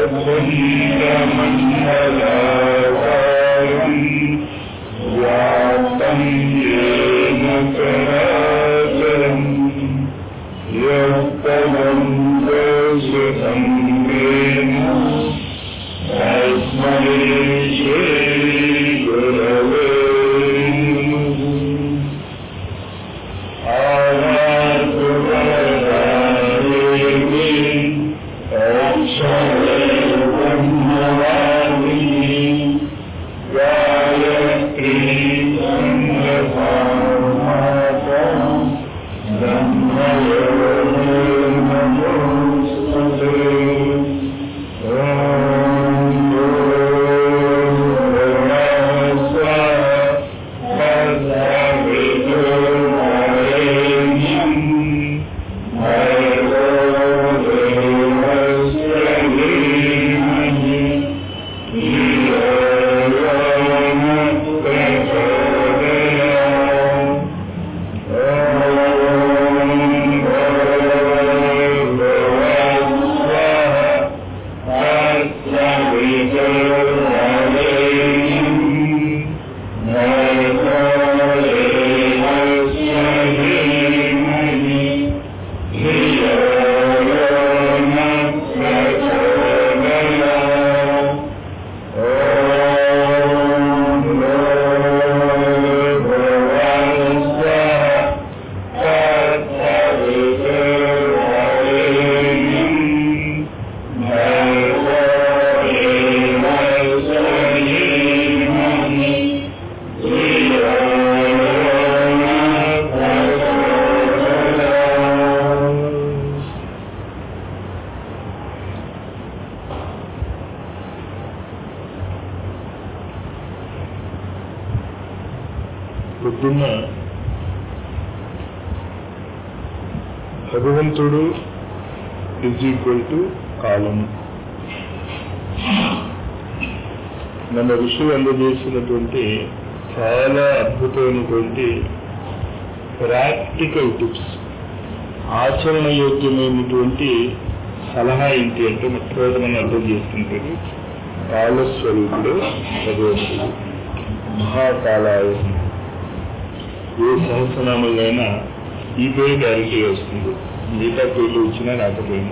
చంద్రమండలాకారం వ్యాప్తం ఏన చరాచరం యత్పదం దర్శితం వేణ తస్మై శ్రీ గురవే నమః పొద్దున్న భగవంతుడు ఇజ్ ఈక్వల్ టు కాలము మన ఋషులు అందజేసినటువంటి చాలా అద్భుతమైనటువంటి ప్రాక్టికల్ టిప్స్ ఆచరణ యోగ్యమైనటువంటి సలహా ఏంటి అంటే మొట్టమొదటి మనం అర్థం చేసుకుంటుంది కాలస్వరూపుడు భగవంతుడు మహాకాలాయ ఏ సహస్రనామంలోనైనా ఈ పేరు గ్యారంటీ వస్తుంది మిగతా పేర్లు వచ్చినా రాకపోయినా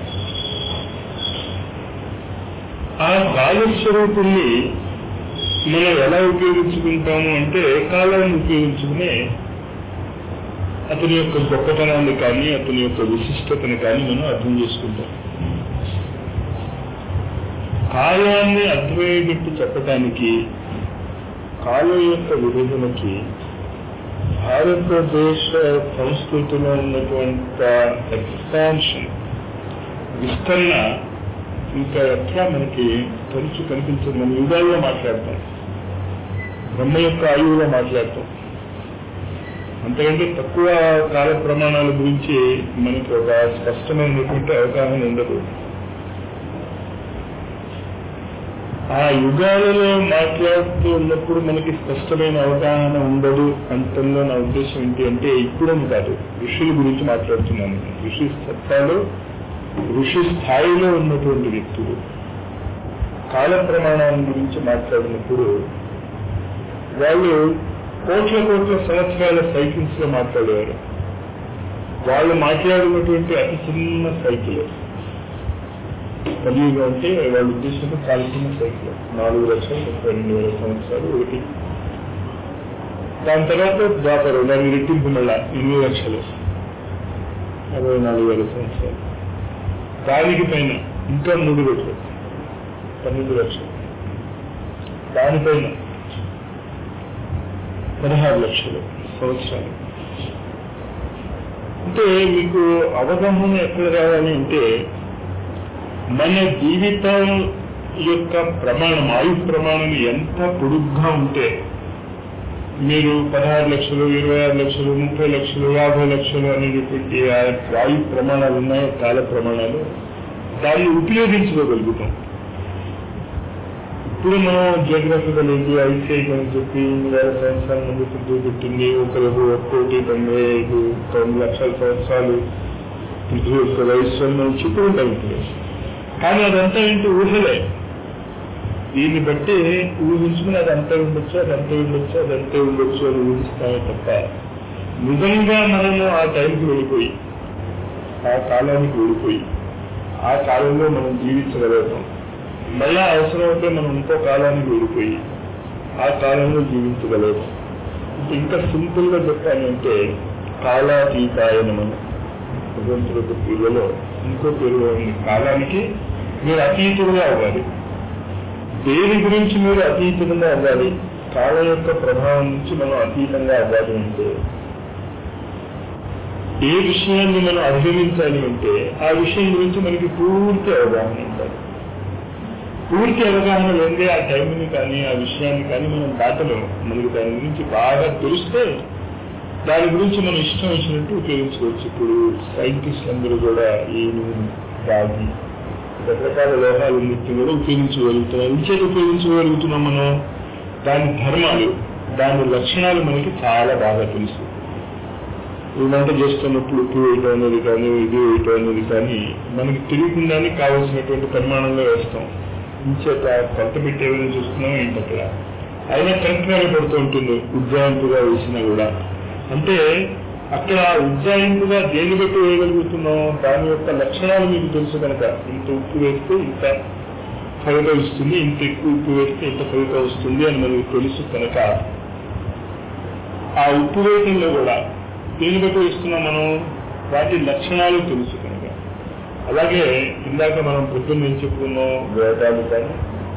ఆ కాలస్వరూపుణ్ణి మనం ఎలా ఉపయోగించుకుంటాము అంటే కాలాన్ని ఉపయోగించుకునే అతని యొక్క గొప్పతనాన్ని కానీ అతని యొక్క విశిష్టతని కానీ మనం అర్థం చేసుకుంటాం కాలాన్ని అర్థమయ్యేటట్టు చెప్పటానికి కాలం యొక్క విభజనకి భారతదేశ సంస్కృతిలో ఉన్నటువంటి ఎక్స్పాన్షన్ విస్తరణ ఇంకా ఎట్లా మనకి తరచు కనిపించదు మనం యుగాల్లో మాట్లాడతాం బ్రహ్మ యొక్క ఆయువులో మాట్లాడతాం అంతకంటే తక్కువ కాల ప్రమాణాల గురించి మనకి ఒక స్పష్టమైనటువంటి అవగాహన ఉండదు ఆ యుగాలలో మాట్లాడుతూ ఉన్నప్పుడు మనకి స్పష్టమైన అవగాహన ఉండదు అంటంలో నా ఉద్దేశం ఏంటి అంటే ఇప్పుడని కాదు ఋషుల గురించి మాట్లాడుతున్నాను ఋషి సత్తాలో ఋషి స్థాయిలో ఉన్నటువంటి వ్యక్తులు కాల ప్రమాణాల గురించి మాట్లాడినప్పుడు వాళ్ళు కోట్ల కోట్ల సంవత్సరాల సైకిల్స్ లో మాట్లాడేవారు వాళ్ళు మాట్లాడినటువంటి అతి చిన్న సైకిల్ కలియుగం అంటే వాళ్ళ ఉద్దేశంలో చాలా చిన్న సైకిల్ నాలుగు లక్షల ముప్పై రెండు వేల సంవత్సరాలు ఒకటి దాని తర్వాత ద్వాపరం దానికి రెట్టింపు మళ్ళా ఎనిమిది లక్షలు అరవై నాలుగు వేల సంవత్సరాలు దానికి పైన ఇంకా మూడు రెట్లు పన్నెండు లక్షలు దానిపైన పదహారు లక్షలు సంవత్సరాలు అంటే మీకు అవగాహన ఎక్కడ రావాలి అంటే మన జీవితం యొక్క ప్రమాణం ఆయు ప్రమాణం ఎంత పొడుగ్గా ఉంటే మీరు పదహారు లక్షలు ఇరవై ఆరు లక్షలు ముప్పై లక్షలు యాభై లక్షలు అనేటువంటి ఆ ఆయు ప్రమాణాలు ఉన్నాయో కాల ప్రమాణాలు దాన్ని ఉపయోగించుకోగలుగుతాం ఇప్పుడు మనం జియోగ్రఫికల్ ఏంటి ఐసీఐ అని చెప్పి వేల సంవత్సరాల ముందు చూపెట్టింది ఒకరికి ఒక్కోటి తొంభై ఐదు తొమ్మిది లక్షల సంవత్సరాలు పృథ్వీ యొక్క వయస్సు అని మనం చెప్పుకుంటాం ఇప్పుడు కానీ అదంతా ఏంటి ఊహలే దీన్ని బట్టి ఊహించుకుని అది అంతే ఉండొచ్చు అది అంతే ఉండొచ్చు అది అంతే ఉండొచ్చు అని ఊహిస్తామే తప్ప నిజంగా మనము ఆ టైంకి వెళ్ళిపోయి ఆ కాలానికి వెళ్ళిపోయి ఆ కాలంలో మనం జీవించగలుగుతాం మళ్ళా అవసరం అయితే మనం ఇంకో కాలానికి వెళ్ళిపోయి ఆ కాలంలో జీవించగలుగుతాం ఇంకా సింపుల్ గా చెప్పాలంటే కాలాతీతాయనమని భగవంతుడు యొక్క పూజలో ఇంకో పేరు ఉంది కాలానికి మీరు అతీతులుగా అవ్వాలి దేని గురించి మీరు అతీతంగా అవ్వాలి కాలం యొక్క ప్రభావం నుంచి మనం అతీతంగా అవ్వాలి అంటే ఏ విషయాన్ని మనం అధిగమించాలి అంటే ఆ విషయం గురించి మనకి పూర్తి అవగాహన ఉండాలి పూర్తి అవగాహన లేదే ఆ టైంని కానీ ఆ విషయాన్ని కానీ మనం దాటలేము మనకి దాని గురించి బాగా తెలిస్తే దాని గురించి మనం ఇష్టం వచ్చినట్టు ఉపయోగించుకోవచ్చు ఇప్పుడు సైంటిస్ట్ అందరూ కూడా ఏనుగు రాగి రకరకాల లోహాలు నిత్యం కూడా ఉపయోగించగలుగుతున్నాం ఇంచేది ఉపయోగించగలుగుతున్నాం మనం దాని ధర్మాలు దాని లక్షణాలు మనకి చాలా బాగా తెలుసు ఈ వంట చేస్తున్నప్పుడు ఉప్పు వేయటం అనేది కానీ ఇది వేయటం అనేది కానీ మనకి తెలియకుండానే కావలసినటువంటి పరిమాణంలో వేస్తాం ఇంచేత కొంత పెట్టి ఏమైనా చూస్తున్నాం ఏంటి అక్కడ అయినా కరెక్ట్గానే పడుతూ ఉంటుంది ఉజ్జాయింపుగా వేసినా కూడా అంటే అక్కడ ఉజ్జాయింపుగా దేని బట్టి వేయగలుగుతున్నాం దాని యొక్క లక్షణాలు మీకు తెలుసు కనుక ఇంత ఉప్పు వేస్తే ఇంత ఫలితం ఇస్తుంది ఇంత ఎక్కువ ఉప్పు వేస్తే ఇంత ఫలితం వస్తుంది అని మనకు తెలుసు కనుక ఆ ఉప్పు వేయటంలో కూడా దేని బట్టి వేస్తున్నాం మనం వాటి లక్షణాలు తెలుసు కనుక అలాగే ఇందాక మనం పొద్దున్న ఏం చెప్పుకున్నాం వేదాలు కానీ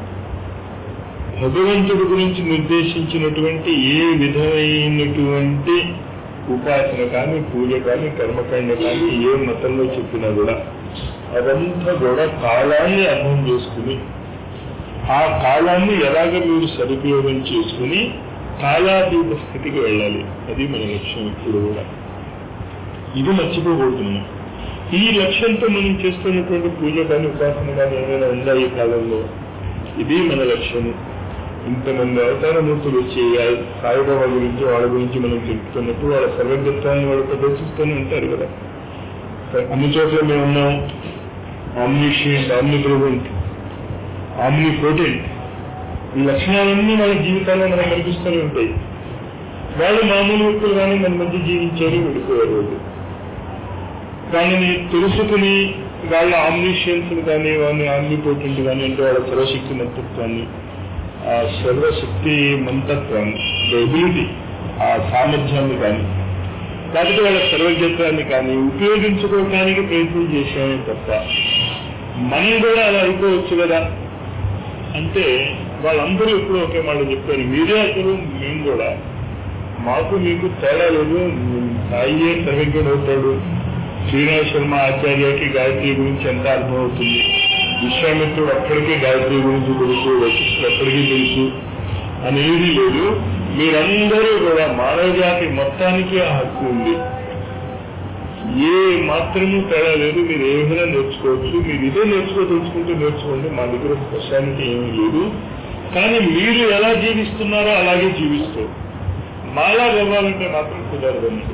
భగవంతుడి గురించి నిర్దేశించినటువంటి ఏ విధమైనటువంటి ఉపాసన కానీ పూజ కానీ కర్మకాండ కానీ ఏ మతంలో చెప్పినా కూడా అదంతా కూడా కాలాన్ని అర్థం చేసుకుని ఆ కాలాన్ని ఎలాగ మీరు సదుపయోగం చేసుకుని కాలాతీత స్థితికి వెళ్ళాలి అది మన లక్ష్యం ఇప్పుడు కూడా ఇది మర్చిపోబోతున్నాం ఈ లక్ష్యంతో మనం చేస్తున్నటువంటి పూజ కానీ ఉపాసన కానీ ఏమైనా ఉందా ఈ కాలంలో ఇది మన లక్ష్యము ఇంతమంది అవతారమూర్తులు వచ్చి సాయిబాబా గురించి వాళ్ళ గురించి మనం చెప్తున్నప్పుడు వాళ్ళ సర్వజ్ఞత్వాన్ని వాళ్ళు ప్రదర్శిస్తూనే ఉంటారు కదా అన్ని చోట్ల మేము ఉన్నాం omniscient omnipresent omnipotent ఈ లక్షణాలన్నీ మన జీవితాల్లో మనకు కనిపిస్తూనే ఉంటాయి వాళ్ళు మామూలు వ్యక్తులు కానీ మన మధ్య జీవించారు వెళ్ళిపోయారు వాళ్ళు దానిని తెలుసుకుని వాళ్ళ ఆమ్నిషియన్స్ కానీ వాళ్ళ ఆమ్నిపోటెంట్ కానీ అంటే వాళ్ళ సర్వశక్తి మంతత్వాన్ని ఆ సర్వశక్తి మంతత్వాన్ని ఎబిలిటీ ఆ సామర్థ్యాన్ని కానీ లేకపోతే వాళ్ళ సర్వజ్ఞత్వాన్ని కానీ ఉపయోగించుకోవటానికి ప్రయత్నం చేశామే తప్ప మనం కూడా అలా అయిపోవచ్చు కదా అంటే వాళ్ళందరూ ఎప్పుడు ఒకే మాట చెప్పారు మీరే అసలు మేము కూడా మాకు మీకు తేడా లేదు సాయియే సర్వజ్ఞుడు అవుతాడు శ్రీనివాస్ శర్మ ఆచార్యకి గాయత్రి గురించి ఎంత అర్థమవుతుంది విశ్వామిత్రుడు అక్కడికి గాయత్రి గురించి తెలుసు వశిష్ఠుడు అక్కడికి తెలుసు అనేది లేదు మీరందరూ కూడా మానవ జాతి మొత్తానికి ఆ హక్కు ఉంది ఏ మాత్రము తేడా లేదు మీరు ఏ విధంగా నేర్చుకోవచ్చు మీరు ఇదే నేర్చుకో తెలుసుకుంటూ నేర్చుకోండి మా దగ్గర స్పెషాలిటీ ఏమీ లేదు కానీ మీరు ఎలా జీవిస్తున్నారో అలాగే జీవిస్తూ మాలా అవ్వాలంటే మాత్రం కుదరదండి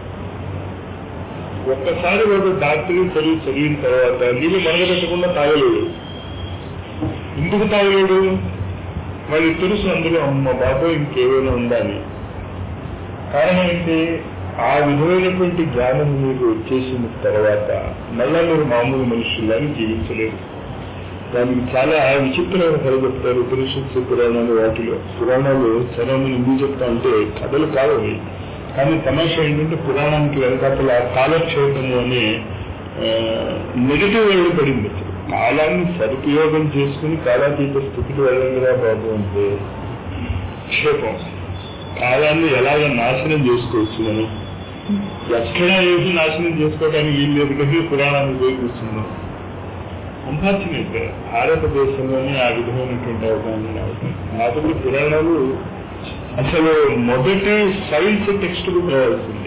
ఒక్కసారి వాడు డాక్టరీ చదివి చదివిన తర్వాత నీళ్ళు మనగబెట్టకుండా తాగలేడు ఎందుకు తాగలేడు వాళ్ళకి తెలుసు అందులో అమ్మ బాబు ఇంకేమైనా ఉండాలి కారణం ఏంటి ఆ విధమైనటువంటి జ్ఞానం మీకు వచ్చేసిన తర్వాత మళ్ళా మీరు మామూలు మనుషుల్లాగా జీవించలేరు దానికి చాలా విచిత్రమైన కథ చెప్తారు ఉపనిషత్తు పురాణాలు వాటిలో పురాణాలు చదవమని ఎందుకు చెప్తా అంటే కథలు కావు అవి కానీ తమాషా ఏంటంటే పురాణానికి వెనకాతల కాలక్షేపము అనే నెగటివ్ వర్డ్ పడింది కాలాన్ని సదుపయోగం చేసుకుని కాలాతీత స్థితికి వెళ్ళండిరా బాబు అంటే క్షేపం కాలాన్ని ఎలాగ నాశనం చేసుకోవచ్చు మనం ఎక్కడ ఏది నాశనం చేసుకోవడానికి వీలు లేదు కదా పురాణాన్ని పోయి కూర్చున్నాం అన్ఫార్చునేట్ భారతదేశంలోనే ఆ విధమైనటువంటి అవగాహన రావటం కాబట్టి పురాణాలు అసలు మొదటి సైన్స్ టెక్స్ట్ బుక్ రావాల్సింది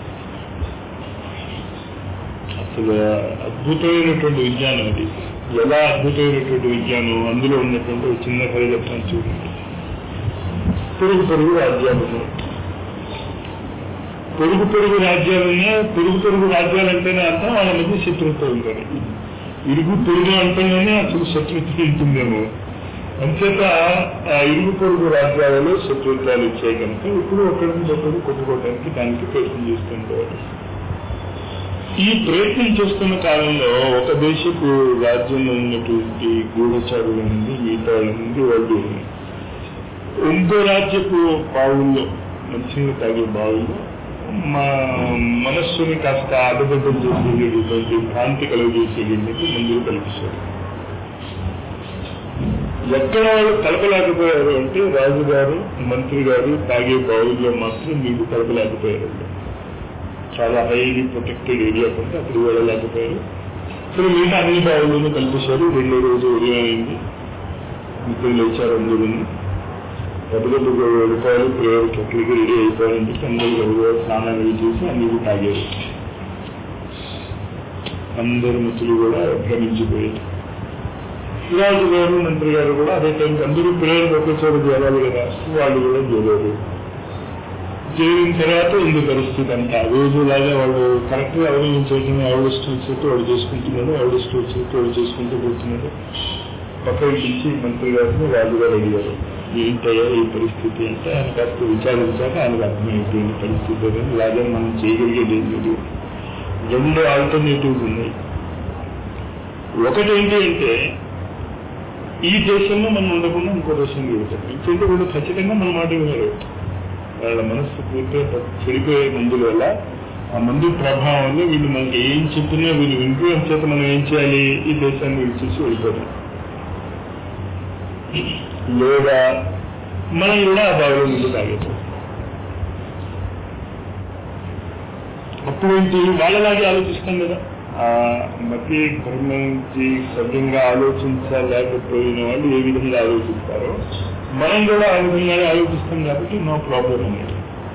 అసలు అద్భుతమైనటువంటి విజ్ఞానం అది ఎలా అద్భుతమైనటువంటి విజ్ఞానం అందులో ఉన్నటువంటి ఒక చిన్న కథ చెప్తాను చూడండి పొరుగు పొరుగు రాజ్యాలు పొరుగు పొరుగు రాజ్యాలున్నా పొరుగు పొరుగు రాజ్యాలంటేనే అర్థం వాళ్ళ మధ్య శత్రుత్వం ఉంటుంది ఇరుగు పొరుగు అంటేనే అసలు శత్రుత్వం ఉంటుందేమో అంచేత ఆ ఇరుగు పొరుగు రాజ్యాలలో శత్రుత్వాలు ఇచ్చాయి కనుక ఇప్పుడు ఒకరి నుంచి ఒకరు కొట్టుకోవడానికి దానికి ప్రయత్నం చేస్తుంటారు ఈ ప్రయత్నం చేస్తున్న కాలంలో ఒక దేశపు రాజ్యంలో ఉన్నటువంటి గూఢచారుల నుండి మిగతా వాళ్ళ నుండి వాళ్ళు ఇంకో రాజ్యపు బావుల్లో మంచిగా తాగే బావుల్లో మా మనస్సుని కాస్త అడ్డబద్దం చేసేటువంటి భ్రాంతి కలుగజేసేటువంటి మందులు కల్పిస్తారు ఎక్కడ వాళ్ళు కలపలేకపోయారు అంటే రాజుగారు మంత్రి గారు తాగే బావుల్లో మాత్రం నీళ్లు కలపలేకపోయారు చాలా హైలీ ప్రొటెక్టెడ్ ఏరియా కంటే అక్కడికి వెళ్ళలేకపోయారు సరే మిగతా అన్ని బావుల్లోనూ కల్పించారు రెండో రోజు ఉదయం అయింది మిత్రులు లేచారు అందరూ పెద్దలు వెళ్ళిపోయారు ప్రేయర్కి ఎక్కడికి రెడీ అయిపోయారని చెప్పి అందరూ గబగబా స్నానాలు చేసి అన్ని తాగారు అందరు మిత్రులు కూడా భ్రమించిపోయారు రాజు గారు మంత్రి గారు కూడా అదే టైంకి అందరూ ప్రేయర్ ఒకే చోట చేరాలి కదా వాళ్ళు కూడా చేరారు చేరిన తర్వాత ఇందు పరిస్థితి అంతా రోజులాగా వాళ్ళు కరెక్ట్ గా ఎవరు చేయకుండా ఎవరు స్టోర్ చేస్తే వాళ్ళు చేసుకుంటున్నారు ఎవరు స్టోర్ చేస్తే వాళ్ళు చేసుకుంటూ పోతున్నారు పక్కకి పిలిచి మంత్రి గారిని రాజు గారు అడిగారు ఏంటయ్యా ఈ పరిస్థితి అంటే ఆయన కాస్త విచారించాక ఆయనకు అర్థమైపోయింది పరిస్థితి అని లాగా మనం చేయగలిగేది ఏం లేదు రెండు ఆల్టర్నేటివ్స్ ఉన్నాయి ఒకటి ఏంటి అంటే ఈ దేశంలో మనం ఉండకుండా ఇంకో దేశంలో వెళ్తాం ఇంకంటే వీళ్ళు ఖచ్చితంగా మన మాట వినరు వాళ్ళ మనస్సు పూర్తిగా చెడిపోయే మందుల వల్ల ఆ మందు ప్రభావంలో వీళ్ళు మనకి ఏం చెప్పినా వీళ్ళు వింటూ చేత మనం ఏం చేయాలి ఈ దేశాన్ని విడిచేసి వెళ్ళిపోతాం లేదా మనం కూడా ఆ బావిలో ముందు తాగేస్తాం అప్పుడేంటి వాళ్ళలాగే ఆలోచిస్తాం కదా ఆ మతి కర్మించి సవ్యంగా ఆలోచించలేకపోయిన వాళ్ళు ఏ విధంగా ఆలోచిస్తారో మనం కూడా ఆ విధంగానే ఆలోచిస్తాం కాబట్టి నో ప్రాబ్లం అనేది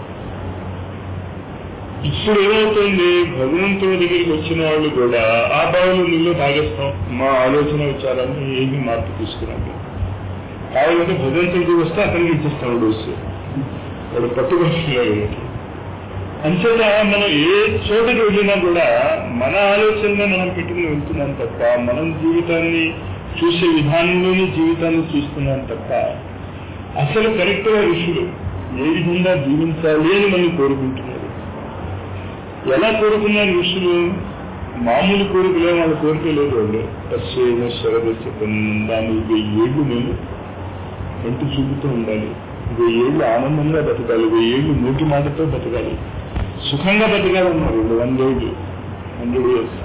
ఇప్పుడు ఏమవుతుంది భగవంతుడి దగ్గరికి వచ్చిన వాళ్ళు కూడా ఆ భావంలో నీళ్ళు తాగేస్తాం మా ఆలోచన విచారాన్ని ఏమి మార్పు తీసుకురాలి కావాలంటే భగవంతుడికి వస్తే అతనికి ఇచ్చేస్తాం డోసు వాడు పట్టుకొస్తున్నాడు అంచేత మనం ఏ చోటకి వెళ్ళినా కూడా మన ఆలోచనలో మనం పెట్టుకుని వెళ్తున్నాం తప్ప మనం జీవితాన్ని చూసే విధానంలోనే జీవితాన్ని చూస్తున్నాం తప్ప అసలు కరెక్ట్ గా ఋషులు ఏ విధంగా జీవించాలి అని మనం కోరుకుంటున్నారు ఎలా కోరుకున్నారు ఋషులు మామూలు కోరికలే వాళ్ళ కోరిక లేదు వాళ్ళు పశ్చేమ శరదస్య దాని వెయ్యేళ్ళు నేను కంటి చూపుతూ ఉండాలి వెయ్యేళ్ళు ఆనందంగా బతకాలి వెయ్యేళ్ళు నోటి మాటతో బతకాలి సుఖంగా బతకాలన్నారు వన్ రోజు హండ్రెడ్ ఇయర్స్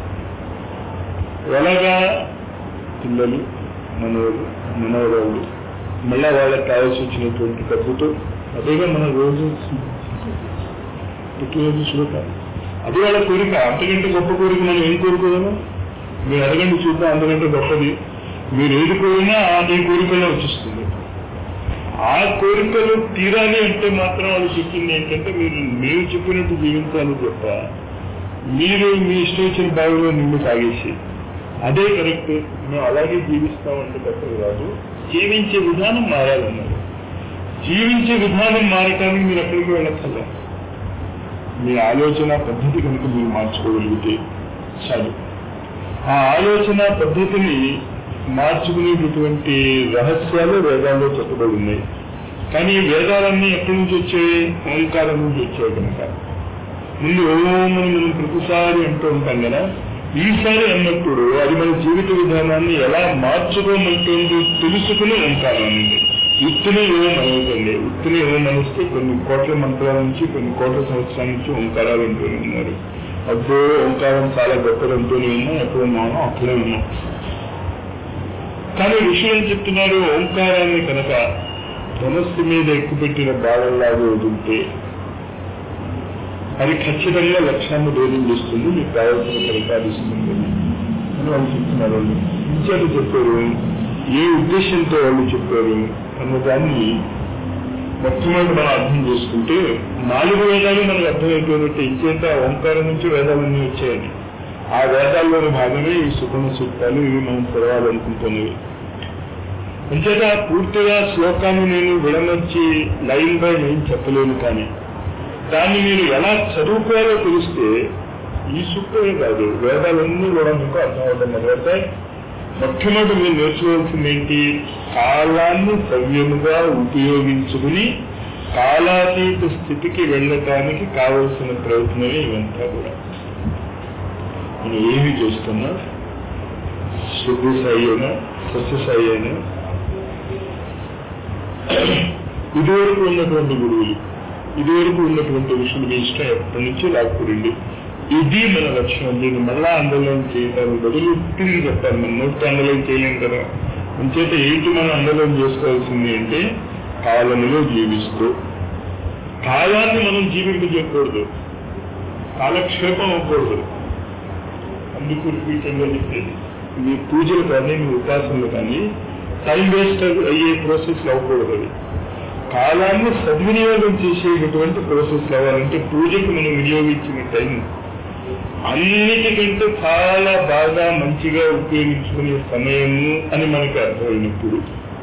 ఎలాగా పిల్లలు మనవాళ్ళు మనవరాళ్ళు మళ్ళా వాళ్ళకి కావాల్సి వచ్చినటువంటి డబ్బుతో అదేగా మన రోజు ప్రతిరోజు శుభక అది వాళ్ళ కోరిక అంతకంటే గొప్ప కోరిక మనం ఏం కోరుకోదాము మీరు అడగండి చూద్దాం అంతకంటే గొప్పది మీరు ఏది కోరినా మీ కోరికలో వచ్చిస్తుంది ఆ కోరికలు తీరాలి అంటే మాత్రం వాళ్ళు చెప్పింది ఏంటంటే మీరు మీరు చెప్పినట్టు జీవించాలి తప్ప మీరు మీ ఇష్టం వచ్చిన బావిలో నిన్ను తాగేసి అదే కరెక్ట్ మేము అలాగే జీవిస్తామంటే తప్పదు కాదు జీవించే విధానం మారాలన్నారు జీవించే విధానం మారటానికి మీరు ఎక్కడికి వెళ్ళక్కర్లా మీ ఆలోచన పద్ధతి కనుక మీరు మార్చుకోగలిగితే చాలు ఆ ఆలోచన పద్ధతిని మార్చుకునేటటువంటి రహస్యాలు వేదాల్లో చెప్పబడి ఉన్నాయి కానీ ఈ వేదాలన్నీ ఎక్కడి నుంచి వచ్చాయి ఓంకారం నుంచి వచ్చాయి కనుక ముందు ఓం అని మనం ప్రతిసారి అంటూ ఉంటాం కదా ఈసారి అన్నప్పుడు అది మన జీవిత విధానాన్ని ఎలా మార్చుకోమంటుందో తెలుసుకుని ఓంకారం అనండి ఉత్తిని ఓం అనుకోండి ఉత్తిని ఓం అనిస్తే కొన్ని కోట్ల మంత్రాల నుంచి కొన్ని కోట్ల సంవత్సరాల నుంచి ఓంకారాలు అంటూనే ఉన్నారు అబ్బో ఓంకారం చాలా గొప్పదంటూనే ఉన్నాం ఎప్పుడు ఉన్నామో అక్కడే ఉన్నాం కానీ ఋషులు ఏం చెప్తున్నారు ఓంకారాన్ని కనుక ధనస్సు మీద ఎక్కుపెట్టిన బాణంలాగా వదిలితే అది ఖచ్చితంగా లక్ష్యాన్ని భేదం చేస్తుంది మీకు కావాల్సిన ఫలితాలు ఇస్తుంది అని వాళ్ళు చెప్తున్నారు వాళ్ళు ఇంచేత చెప్పారు ఏ ఉద్దేశంతో వాళ్ళు చెప్పారు అన్న దాన్ని మొట్టమొదటి మనం అర్థం చేసుకుంటే నాలుగు వేదాలు మనకు అర్థమైపోయినట్టు ఇంచేత ఓంకారం నుంచి వేదాలన్నీ వచ్చాయని ఆ వేదాల్లోని భాగమే ఈ సుఖమ సూక్తాలు ఇవి మనం చదవాలనుకుంటున్నవి అంచేత పూర్తిగా శ్లోకాన్ని నేను విడమర్చి లైన్ బై లైన్ చెప్పలేను కానీ దాన్ని మీరు ఎలా చదువుకోవాలో తెలిస్తే ఈ సూక్తమే కాదు వేదాలన్నీ కూడా మీకు అర్థమవుతాయి మొదలవుతాయి మొట్టమొదటి మీరు నేర్చుకోవాల్సింది ఏంటి కాలాన్ని సవ్యముగా ఉపయోగించుకుని కాలాతీత స్థితికి వెళ్ళటానికి కావలసిన ప్రయత్నమే ఇవంతా కూడా మనం ఏమి చేస్తున్నా శుద్ధి సాయి అయినా సస్య సాయి అయినా ఇదివరకు ఉన్నటువంటి గురువులు ఇదివరకు ఉన్నటువంటి ఋషులు మీ ఇష్టం ఎప్పటి నుంచి లాక్కురండి ఇది మన లక్ష్యం దీన్ని మళ్ళా అండర్లైన్ చేయడానికి బదులు తిరిగి చెప్పాలి మనం నోట్ అండర్లైన్ చేయలేం కదా అంచేత ఏంటి మనం అండర్లైన్ చేసుకోవాల్సింది అంటే కాలంలో జీవిస్తూ కాలాన్ని మనం జీవింపజేయకూడదు కాలక్షేపం అవ్వకూడదు అందుకు రిపీటెడ్గా చెప్పేది మీ పూజలు కానీ మీ ఉపాసనలు కానీ టైం వేస్ట్ అయ్యే ప్రాసెస్ అవ్వకూడదు అది కాలాన్ని సద్వినియోగం చేసేటటువంటి ప్రాసెస్ అవ్వాలంటే పూజకు మనం వినియోగించిన టైం అన్నిటికంటే చాలా బాగా మంచిగా ఉపయోగించుకునే సమయము అని మనకి అర్థమైనప్పుడు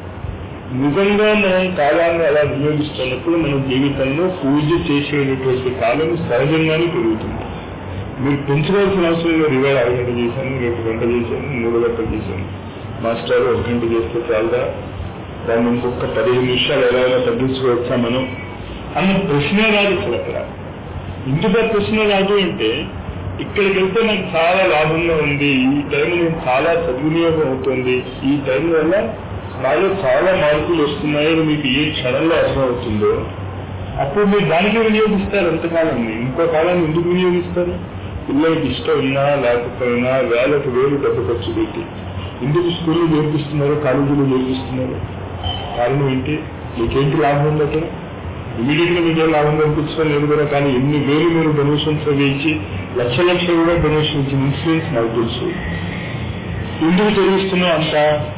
నిజంగా మనం కాలాన్ని అలా వినియోగిస్తున్నప్పుడు మన జీవితంలో పూజ చేసేటటువంటి కాలం సహజంగానే పెరుగుతుంది మీరు పెంచుకోవాల్సిన అవసరం లేదు ఇవాళ ఐదు గంట చేశాను రేపు గంట చేశాను మూడు గంటలు చేశాను మాస్టర్ ఒక గంట చేస్తే చాలా దాన్ని ఇంకొక పదిహేను నిమిషాలు ఎలా తగ్గించుకోవచ్చా మనం అన్న ప్రశ్నే రాదు అసలు అక్కడ ఇందుగా ప్రశ్న రాదు అంటే ఇక్కడికి వెళ్తే నాకు చాలా లాభంగా ఉంది ఈ టైం నేను చాలా సద్వినియోగం అవుతుంది ఈ టైం వల్ల నాలో చాలా మార్పులు వస్తున్నాయో మీకు ఏ క్షణంలో అర్థమవుతుందో అప్పుడు మీరు దానికి వినియోగిస్తారు ఎంతకాలం ఇంకో కాలాన్ని ఎందుకు వినియోగిస్తారు పిల్లలకి ఇష్టం ఉన్నా లేకపోయినా వేలకు వేలు డబ్బు ఖర్చు పెట్టి ఎందుకు స్కూల్లో నేర్పిస్తున్నారు కాలేజీలో నేర్పిస్తున్నారు కారణం ఏంటి మీకేంటి లాభం ఉంది అక్కడ ఇమీడియట్ గా మీకేం లాభం కనిపించడం లేదు కదా కానీ ఎన్ని వేలు మీరు డొనేషన్స్ అవి ఇచ్చి లక్ష లక్షలు కూడా డొనేషన్ ఇచ్చిన ఇన్సూరెన్స్ నాకు తెలుసు ఎందుకు చదివిస్తున్నాం అంత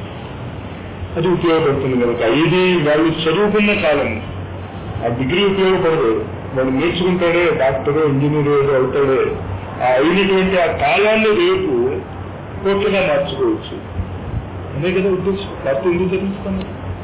అది ఉపయోగపడుతుంది కనుక ఇది వాళ్ళు చదువుకున్న కాలం ఆ డిగ్రీ ఉపయోగపడదు వాడు నేర్చుకుంటాడే డాక్టర్ ఇంజనీర్ అవుతాడే ఆ అయినటువంటి ఆ కాలాన్ని రేపు కోట్లుగా మార్చుకోవచ్చు అదే కదా ఉద్దేశం లేకపోతే ఎందుకు చదివిస్తాను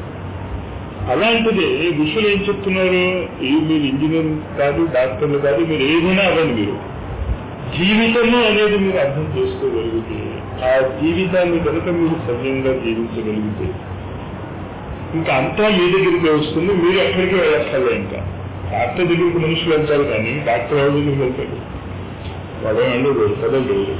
అలాంటిది ఋషులు ఏం చెప్తున్నారు ఏ మీరు ఇంజనీర్ కాదు డాక్టర్లు కాదు మీరు ఏదైనా అవ్వండి మీరు జీవితము అనేది మీరు అర్థం చేసుకోగలిగితే ఆ జీవితాన్ని కనుక మీరు సవ్యంగా జీవించగలిగితే ఇంకా అంతా మీ దగ్గరికి వస్తుంది మీరు ఎక్కడికి వెళ్ళక్కర్లే ఇంకా డాక్టర్ దగ్గరికి మనుషులు వెళ్తారు కానీ డాక్టర్ ఎవరి దగ్గరికి వెళ్తాడు వాడే వెళ్ళడు చదవలేదు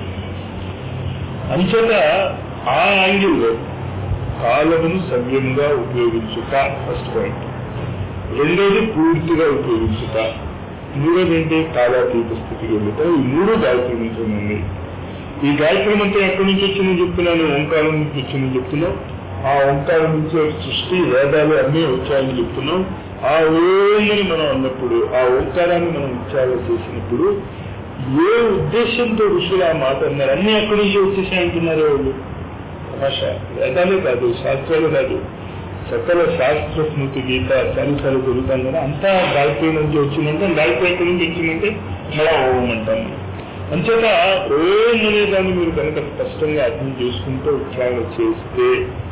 అంచేత ఆ యాంగిల్లో కాలమును సవ్యంగా ఉపయోగించుట ఫస్ట్ పాయింట్ రెండోది పూర్తిగా ఉపయోగించుట మూడోది ఏంటి కాలాతీత స్థితికి వెళ్ళుట ఈ మూడు గాయత్రి మంత్రం ఉంది ఈ గాయత్రి మంత్రం ఎక్కడి నుంచి వచ్చిందని చెప్తున్నాను ఓంకారం నుంచి వచ్చిందని చెప్తున్నాం ఆ ఓంకారం నుంచి సృష్టి వేదాలు అన్నీ వచ్చాయని చెప్తున్నాం ఆ ఓంని మనం అన్నప్పుడు ఆ ఓంకారాన్ని మనం ఉచ్చారణ చేసినప్పుడు ఏ ఉద్దేశంతో ఋషులు ఆ మాట అన్నారు అన్ని ఎక్కడి నుంచి వచ్చేసాయంటున్నారు వాళ్ళు భాష వేదాలే కాదు శాస్త్రాలు కాదు సకల శాస్త్ర స్మృతి గీత చాలాసార్లు దొరుకుతాం కదా అంతా గాయత్రి నుంచి వచ్చిందంటే గాయత్రి ఎక్కడి నుంచి వచ్చిందంటే మళ్ళా ఓం అంటాం అంచేత ఓం అనే దాన్ని మీరు కనుక స్పష్టంగా అర్థం చేసుకుంటూ ఉచ్చారణ చేస్తే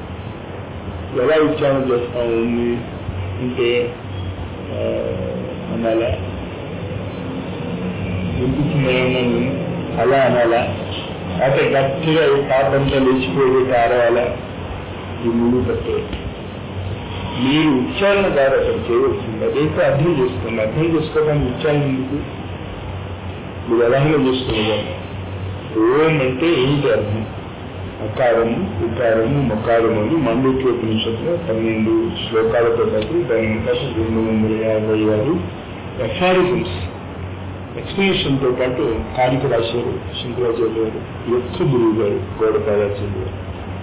ఎలా ఉచ్చారణ చేస్తాం ఓంని అంటే అనాలా వినిపించిందేమన్నా నేను అలా అనాలా అయితే గట్టిగా ఈ పాపంతా లేచిపోయి ఆడవాలా ఈ మూడు తప్పే మీరు ఉచ్చారణ ద్వారా అక్కడ చేయవలసింది అదైతే అర్థం చేసుకోండి అర్థం చేసుకోవడానికి ఉచ్చారణ ఎందుకు మీరు ఎలాగైనా చేసుకునేదాన్ని ఓం అంటే ఏంటి అర్థం అకారము ఉకారము మకారము అని మండూక్యోపనిషత్తులో పన్నెండు శ్లోకాలతో పాటు దాని ఇంకా రెండు వందల యాభై ఆరు ఎఫారిజమ్స్ ఎక్స్ప్లెనేషన్ తో పాటు కారిక రాశారు శంకరాచార్య గారు యొక్క గురువు గారు గౌడపాదాచార్య గారు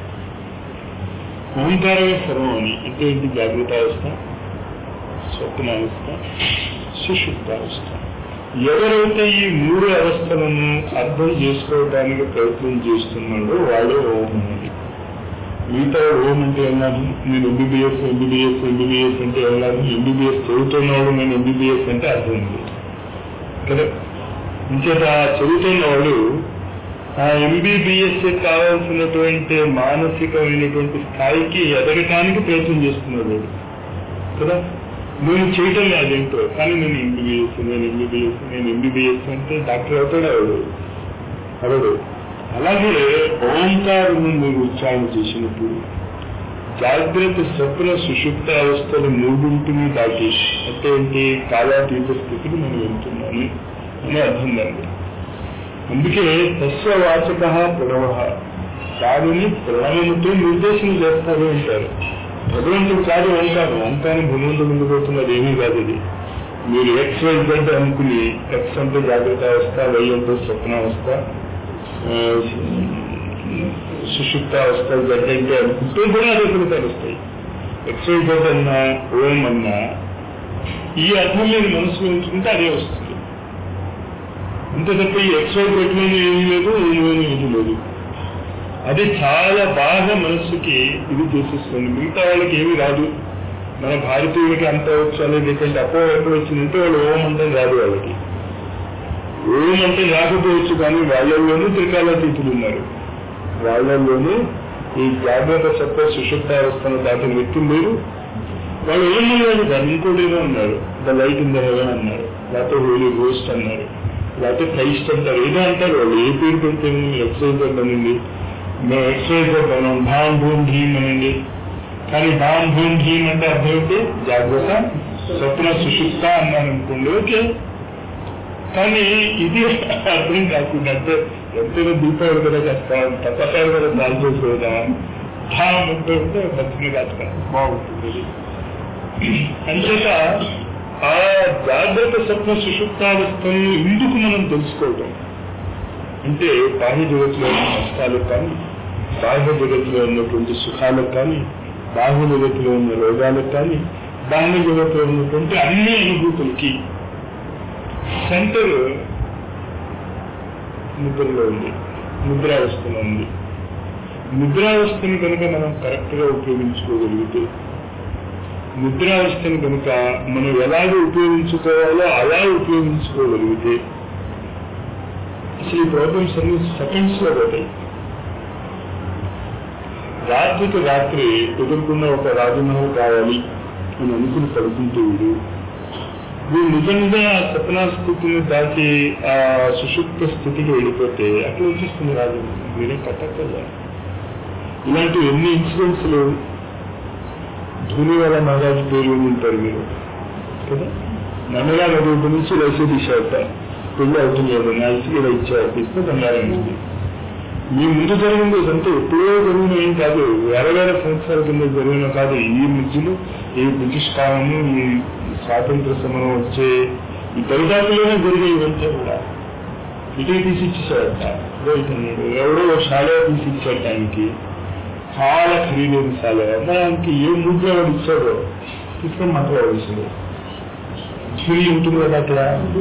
ఓంకారమే సర్వం అని అంటే ఏంటి జాగ్రత్తావస్థ స్వప్నావస్థ సుషుప్తావస్థ ఎవరైతే ఈ మూడు అవస్థలను అర్థం చేసుకోవడానికి ప్రయత్నం చేస్తున్నాడో వాడే ఓం అని మిగతా ఓం అంటే ఏమన్నాను నేను ఎంబీబీఎస్ ఎంబీబీఎస్ ఎంబీబీఎస్ అంటే ఏమన్నాను ఎంబీబీఎస్ చదువుతున్నాడు నేను ఎంబీబీఎస్ అంటే అర్థం ఉంది కదా ఇంచేత చదువుతున్న వాళ్ళు ఆ ఎంబీబీఎస్ కావాల్సినటువంటి మానసికమైనటువంటి స్థాయికి ఎదగటానికి ప్రయత్నం చేస్తున్నాడు వాడు కదా నేను చేయటం లేదు అదేంటో కానీ నేను ఎంబీబీఎస్ నేను ఎంబీబీఎస్ నేను ఎంబీబీఎస్ అంటే డాక్టర్ అవుతాడు వాడు అవదు అలాగే ఓంకారం మీరు ఉచ్చారణ చేసినప్పుడు జాగ్రత్త స్వప్న సుషుప్త అవస్థలు మూడింటిని దాటి అంటే ఏంటి కాలాతీత స్థితికి మనం వెళ్తున్నాను అని అర్థం దాన్ని అందుకే తస్వ వాచక ప్రణవ దానిని ప్రణవముతో నిర్దేశం చేస్తారు అంటారు భగవంతుడు కాదు ఓంకారం ఓంకారం భగవంతుడు ఉండిపోతున్నది ఏమీ కాదు ఇది మీరు ఎక్స్ వై జెడ్ అనుకుని ఎక్స్ అంటే జాగ్రత్త అవస్థ వై అంటే స్వప్న అవస్థ ఆ, సుషుప్త అవస్థ జెడ్ అంటే అనుకుంటే కూడా అదే ఫలితాలు వస్తాయి ఎక్స్ వై జెడ్ అన్నా ఓం అన్నా ఈ అర్థం మీద మనసులో ఉంచుకుంటే అదే వస్తుంది అంతే తప్ప ఈ ఎక్స్ వై జెడ్ లోనే ఏమీ లేదు ఓంలోనే ఏమీ లేదు అది చాలా బాగా మనస్సుకి ఇది చేసేస్తుంది మిగతా వాళ్ళకి ఏమీ రాదు మన భారతీయులకి అంత వచ్చాలి లేకంటే అపో ఎప్పుడు వచ్చిందంటే వాళ్ళు ఓం అంటే రాదు వాళ్ళకి ఓం అంటే రాకపోవచ్చు కానీ వాళ్ళల్లోనూ త్రికాలాతీతులు ఉన్నారు వాళ్ళల్లోనూ ఈ జాగ్రత్త సత్వ సుషుప్తావస్థను దాటిన వ్యక్తులు లేరు వాళ్ళు ఏం లేదు దాన్ని ఇంకోటి ఏదో అన్నారు the light in the heaven అన్నారు లేకపోతే హోలీ గోస్ట్ అన్నారు లేకపోతే క్రైస్ట్ అంటారు ఏదో అంటారు వాళ్ళు ఏ పేరు పెడితే ఎక్సైజ్ అనండి మేము ఎక్సైజ్ అన్నాం భామ్ భూమ్ ధీమ్ అనండి కానీ భామ్ భూమ్ ధీమ్ అంటే అర్థం ఏంటి జాగ్రత్త స్వప్న సుషుప్త అన్నారు అనుకోండి ఓకే కానీ ఇది అర్థం కాకుండా అంటే ఎంతైనా దీపావళి కదా చేస్తాం తప్పకాయలు కదా దాని చేసుకోదా ధామ్ అంటే ఉంటే భక్తిని కాస్తాం బాగుంటుంది ఇది. అంచేత ఆ జాగ్రత్త స్వప్న సుషుప్తావస్థను ఎందుకు మనం తెలుసుకోవటం అంటే బాహ్య జగత్తులో ఉన్న నష్టాలకు కానీ బాహ్య జగత్తులో ఉన్నటువంటి సుఖాలకు కానీ బాహ్య జగత్తులో ఉన్న రోగాలకు కానీ బాహ్య జగత్తులో ఉన్నటువంటి అన్ని అనుభూతులకి సెంటర్ నిద్రలో ఉంది నిద్రావస్థలో ఉంది నిద్రావస్థను కనుక మనం కరెక్ట్ గా ఉపయోగించుకోగలిగితే నిద్రావస్థను కనుక మనం ఎలాగ ఉపయోగించుకోవాలో అలా ఉపయోగించుకోగలిగితే అసలు ఈ ప్రాబ్లమ్స్ అన్ని సెకండ్స్ లో పోతాయి రాత్రికి రాత్రి ఎదుర్కొన్న ఒక రాజమహల్ కావాలి అని అనుకుని పడుకుంటూ వీడు వీడు నిజంగా ఆ సపనా స్థితిని దాటి ఆ సుషుప్త స్థితికి వెళ్ళిపోతే అట్లా వచ్చేస్తుంది రాజమహల్ మీరే కట్టక్కర్లే ఇలాంటి ఎన్ని ఇన్సిడెంట్స్ లేవు ధూళివాల మహారాజు పేరు విని ఉంటారు మీరు కదా నన్నగా నది నుంచి రైసు తీసేట పెళ్లి అవుతుంది కదా నాలుగు ఇలా ఇచ్చారు ఇస్తే బంగారం ఉంది మీ ముందు జరిగింది ఇదంతా ఎప్పుడో జరిగిన ఏం కాదు వేల వేల సంవత్సరాల కింద జరిగిన కాదు ఈ మధ్యలో ఈ బ్రిటిష్ కాలము ఈ స్వాతంత్ర సమరం వచ్చే ఈ దరిదాపులోనే జరిగే ఇవంతా కూడా ఇటే తీసి ఇచ్చేసాడట ఇదో ఇతను ఎవడో శాల తీసి ఇచ్చాడు దానికి చాలా ఖరీదైన శాల దానికి ఏ ముద్ర వాడు ఇచ్చాడో తీసుకొని మాట్లాడవలసింది ఝురి ఉంటుంది కదా అక్కడ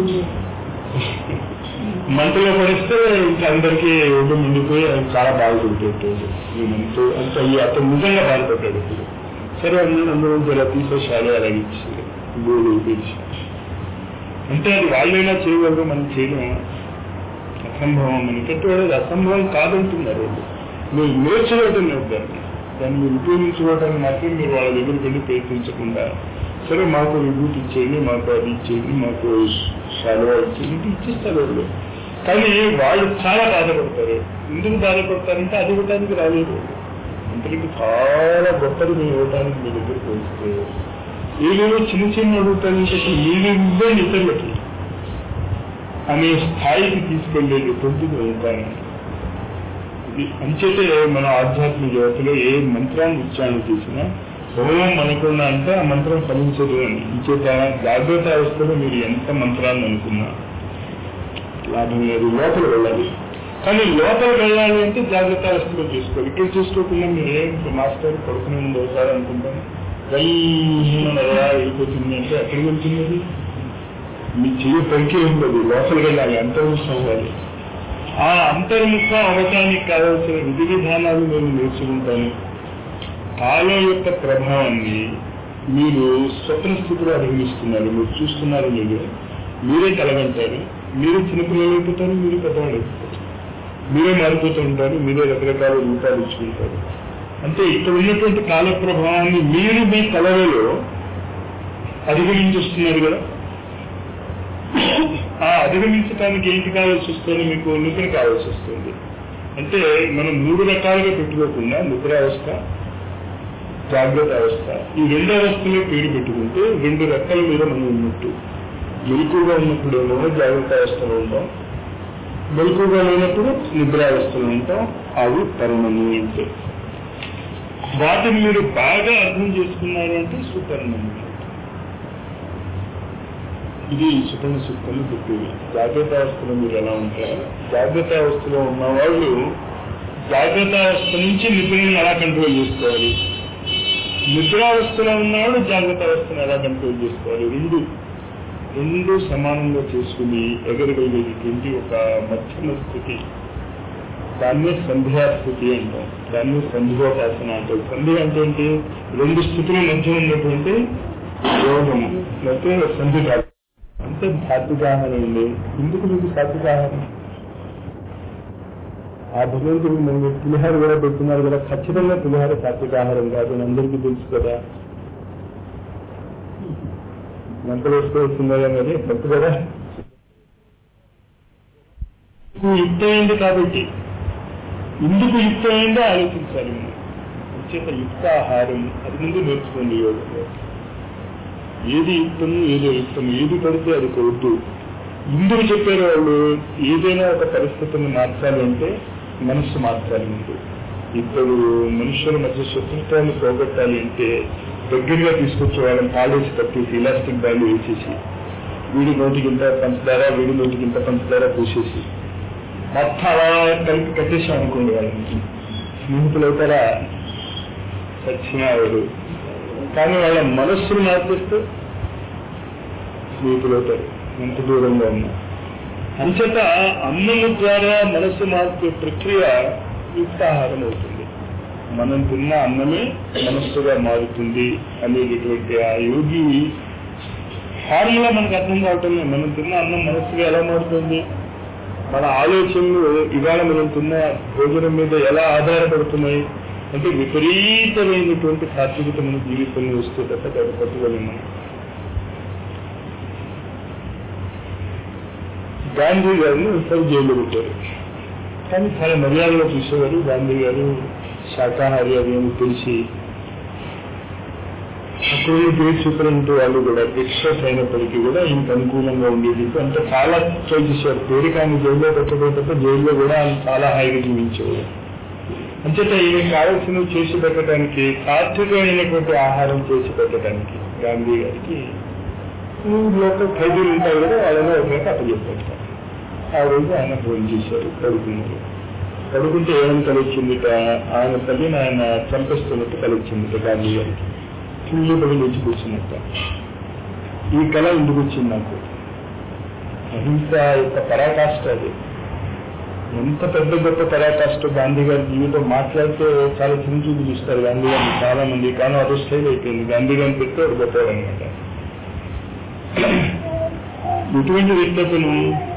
మంటలో పడిస్తే ఇంకా అందరికీ ఒడ్డు ముందుపోయి అది చాలా బాధపడుతుంటుంది సో అంత ఈ అతను నిజంగా బాధపడ్డాడు ఇప్పుడు సరే అందరూ అందరూ ఇలా తీసేసాడు అలా ఇచ్చి గోడు పిలిచి అంటే అది వాళ్ళైనా చేయగలరు మనం చేయలేము అసంభవం అని కట్టువాడు అసంభవం కాదంటున్నారు వాళ్ళు మీరు నేర్చుకోవటం లేదు దాన్ని దాన్ని మీరు ఉపయోగించుకోవడానికి మాత్రం మీరు వాళ్ళ దగ్గరికి వెళ్ళి ప్రయత్నించకుండా సరే మాకు విభూతి ఇచ్చేయండి మాకు అది ఇచ్చేయండి మాకు శాలువా ఇచ్చేయండి ఇది ఇచ్చేస్తారు వాళ్ళు కానీ వాళ్ళు చాలా బాధపడతారు ఎందుకు బాధపడతారంటే అది ఇవ్వడానికి రాలేదు ఇంతటికి చాలా గొప్పది మేము ఇవ్వడానికి మీ దగ్గరికి వస్తే ఏదేదో చిన్న చిన్న అడుగుతానంటే మీరు ఇవ్వండి ఇతరులకి అనే స్థాయికి తీసుకెళ్లేటటువంటిది ఉంటాను ఇది అంచేతే మన ఆధ్యాత్మిక యువతలో ఏ మంత్రాన్ని ఉచ్చారణ చేసినా ఓం అనుకున్నా అంటే ఆ మంత్రం ఫలించదు అని ఇంచేత జాగ్రత్త అవస్థలో మీరు ఎంత మంత్రాన్ని అనుకున్నా లాభం లేదు లోపల వెళ్ళాలి కానీ లోపల వెళ్ళాలి అంటే జాగ్రత్త అవస్థలో చేసుకోవాలి ఇక్కడ చేసుకోకుండా మీరు ఏం మాస్టర్ పడుకునే ముందు ఒకసారి అనుకుంటాను ఎలా వెళ్ళిపోతుంది అంటే ఎక్కడికి వెళ్తుంది అది మీ చెయ్యి పైకి ఉండదు లోపలికి వెళ్ళాలి అంతర్ముఖం అవ్వాలి ఆ అంతర్ముఖం అవటానికి కావాల్సిన విధి విధానాలు నేను నేర్చుకుంటాను కాలం యొక్క ప్రభావాన్ని మీరు స్వప్న స్థితిలో అధిగమిస్తున్నారు మీరు చూస్తున్నారు మీరు మీరే కలగంటారు మీరే చిన్నపిల్లలు అయిపోతారు మీరే పెద్దవాళ్ళు అయిపోతారు మీరే మారిపోతూ ఉంటారు మీరే రకరకాల రూపాలు ఇచ్చుకుంటారు అంటే ఇక్కడ ఉన్నటువంటి కాల ప్రభావాన్ని మీరు మీ కలవలో అధిగమించి వస్తున్నారు కదా ఆ అధిగమించడానికి ఏంటి కావాల్సి వస్తుంది మీకు నిద్ర కావాల్సి వస్తుంది అంటే మనం మూడు రకాలుగా పెట్టుకోకుండా నిద్రావస్థ జాగ్రత్త అవస్థ ఈ రెండు అవస్థలో పేరు పెట్టుకుంటే రెండు రెక్కల మీద మనం ఉన్నట్టు మెలకుగా ఉన్నప్పుడేమో జాగ్రత్త అవస్థలో ఉంటాం మెలకుగా లేనప్పుడు నిద్రావస్థలో ఉంటాం అవి పరమన్యూయంటే వాటిని మీరు బాగా అర్థం చేసుకున్నారు అంటే సుపర్ణన్యూయం ఇది సుపర్ణ సూక్తంలో చెప్పేది జాగ్రత్త అవస్థలో మీరు ఎలా ఉంటారు జాగ్రత్త అవస్థలో ఉన్న వాళ్ళు జాగ్రత్త అవస్థ నుంచి నిద్రని ఎలా కంట్రోల్ చేసుకోవాలి నిద్రావస్థలో ఉన్నవాడు జాగ్రత్త అవస్థను ఎలా కంట్రోల్ చేసుకోవాలి రెండు రెండు సమానంగా చేసుకుని ఎగరగలిగేటువంటి ఒక మధ్యమ స్థితి దాన్నే సంధ్యా స్థితి అంటాం దాన్ని సంధ్యోపాసన అంటాం సంధ్య అంటే ఏంటి రెండు స్థితుల మధ్య ఉన్నటువంటి యోగం లేకపోతే సంధి కాదు అంటే సాత్వికాహారం ఉంది ఎందుకు మీకు సాత్వికాహారం ఆ భగవంతుడు మనకి పులిహార కూడా పెడుతున్నారు కదా ఖచ్చితంగా పులిహార సాత్వికాహారం కాదు అని అందరికీ తెలుసు కదా మంటలు వస్తూ వస్తున్నాయా మరి తప్పు కదా యుక్తమైంది కాబట్టి ఎందుకు యుక్తమైందో ఆలోచించాలి మనం చేత యుక్త ఆహారం అది ముందు నేర్చుకోండి యోగంలో ఏది యుక్తము ఏదో యుక్తము ఏది పడితే అది కొడుతూ ఇందుకు చెప్పారు వాళ్ళు ఏదైనా ఒక పరిస్థితిని మార్చాలి అంటే మనస్సు మార్చాలి ముందు ఇప్పుడు మనుషుల మధ్య శత్రుత్వాన్ని పోగొట్టాలి అంటే దగ్గరగా తీసుకొచ్చే వాళ్ళని పాడేసి కట్టేసి ఇలాస్టిక్ బ్యాండ్ వేసేసి వీడి నోటికి ఇంత పంచదార వీడి నోటికి ఇంత పంచదార పూసేసి మొత్తం అలా కలిపి కట్టేసాం అనుకోండి వాళ్ళకి స్నేహితులు అవుతారా చచ్చిన ఎవరు కానీ వాళ్ళ మనస్సును మార్చేస్తే స్నేహితులు అవుతారు ఎంత దూరంగా ఉన్నా అంచేత అన్నము ద్వారా మనస్సు మార్చే ప్రక్రియ యుక్తాహారం అవుతుంది మనం తిన్న అన్నమే మనస్సుగా మారుతుంది అనేటటువంటి ఆ యోగి ఫార్ములా మనకు అర్థం కావటం లేదు. మనం తిన్న అన్నం మనస్సుగా ఎలా మారుతుంది మన ఆలోచనలు ఇవాళ మనం తిన్న భోజనం మీద ఎలా ఆధారపడుతున్నాయి అంటే విపరీతమైనటువంటి సాత్వికత మన జీవితంలో వస్తే తప్ప దాన్ని పట్టుకోలేము మనం గాంధీ గారిని ఒకసారి జైల్లో పెట్టారు కానీ చాలా మర్యాదగా చూసేవారు గాంధీ గారు శాకాహారి అది అని తెలిసి అక్కడ పేరు సూపరింటూ వాళ్ళు కూడా ఎక్స్ట్రాస్ అయినప్పటికీ కూడా ఇంత అనుకూలంగా ఉండేది అంటే చాలా ట్రై చేశారు పేరు కానీ జైల్లో పెట్టబోతే జైల్లో కూడా ఆయన చాలా హాయిగా జీవించేవారు అంచేత ఈయన కావాల్సినవి చేసి పెట్టడానికి సాత్వికమైనటువంటి ఆహారం చేసి పెట్టడానికి గాంధీ గారికి లోకల్ ఖైదీలు ఉంటారు కదా వాళ్ళని ఒకరికి అప్పచెప్పారు ఆ రోజు ఆయన ఫోన్ చేశారు పడుకున్నారు పడుకుంటే ఏమని కలిగించిందిట ఆయన తల్లిని ఆయన చంపేస్తున్నట్టు కలిగించిందిట గాంధీ గారికి ఫుల్ పడి లేచి కూర్చున్నట్ట ఈ కళ ఎందుకు వచ్చింది నాకు అహింస యొక్క పరాకాష్ట అది ఎంత పెద్ద గొప్ప పరాకాష్ట గాంధీ గారి జీవితం మాట్లాడితే చాలా చిన్న చూపు చూస్తారు గాంధీ గారిని చాలా మంది కానీ అదో స్టైల్ అయిపోయింది గాంధీ గారిని పెడితే ఒక గొప్పవాడు అనమాట ఎటువంటి వ్యక్తి అతను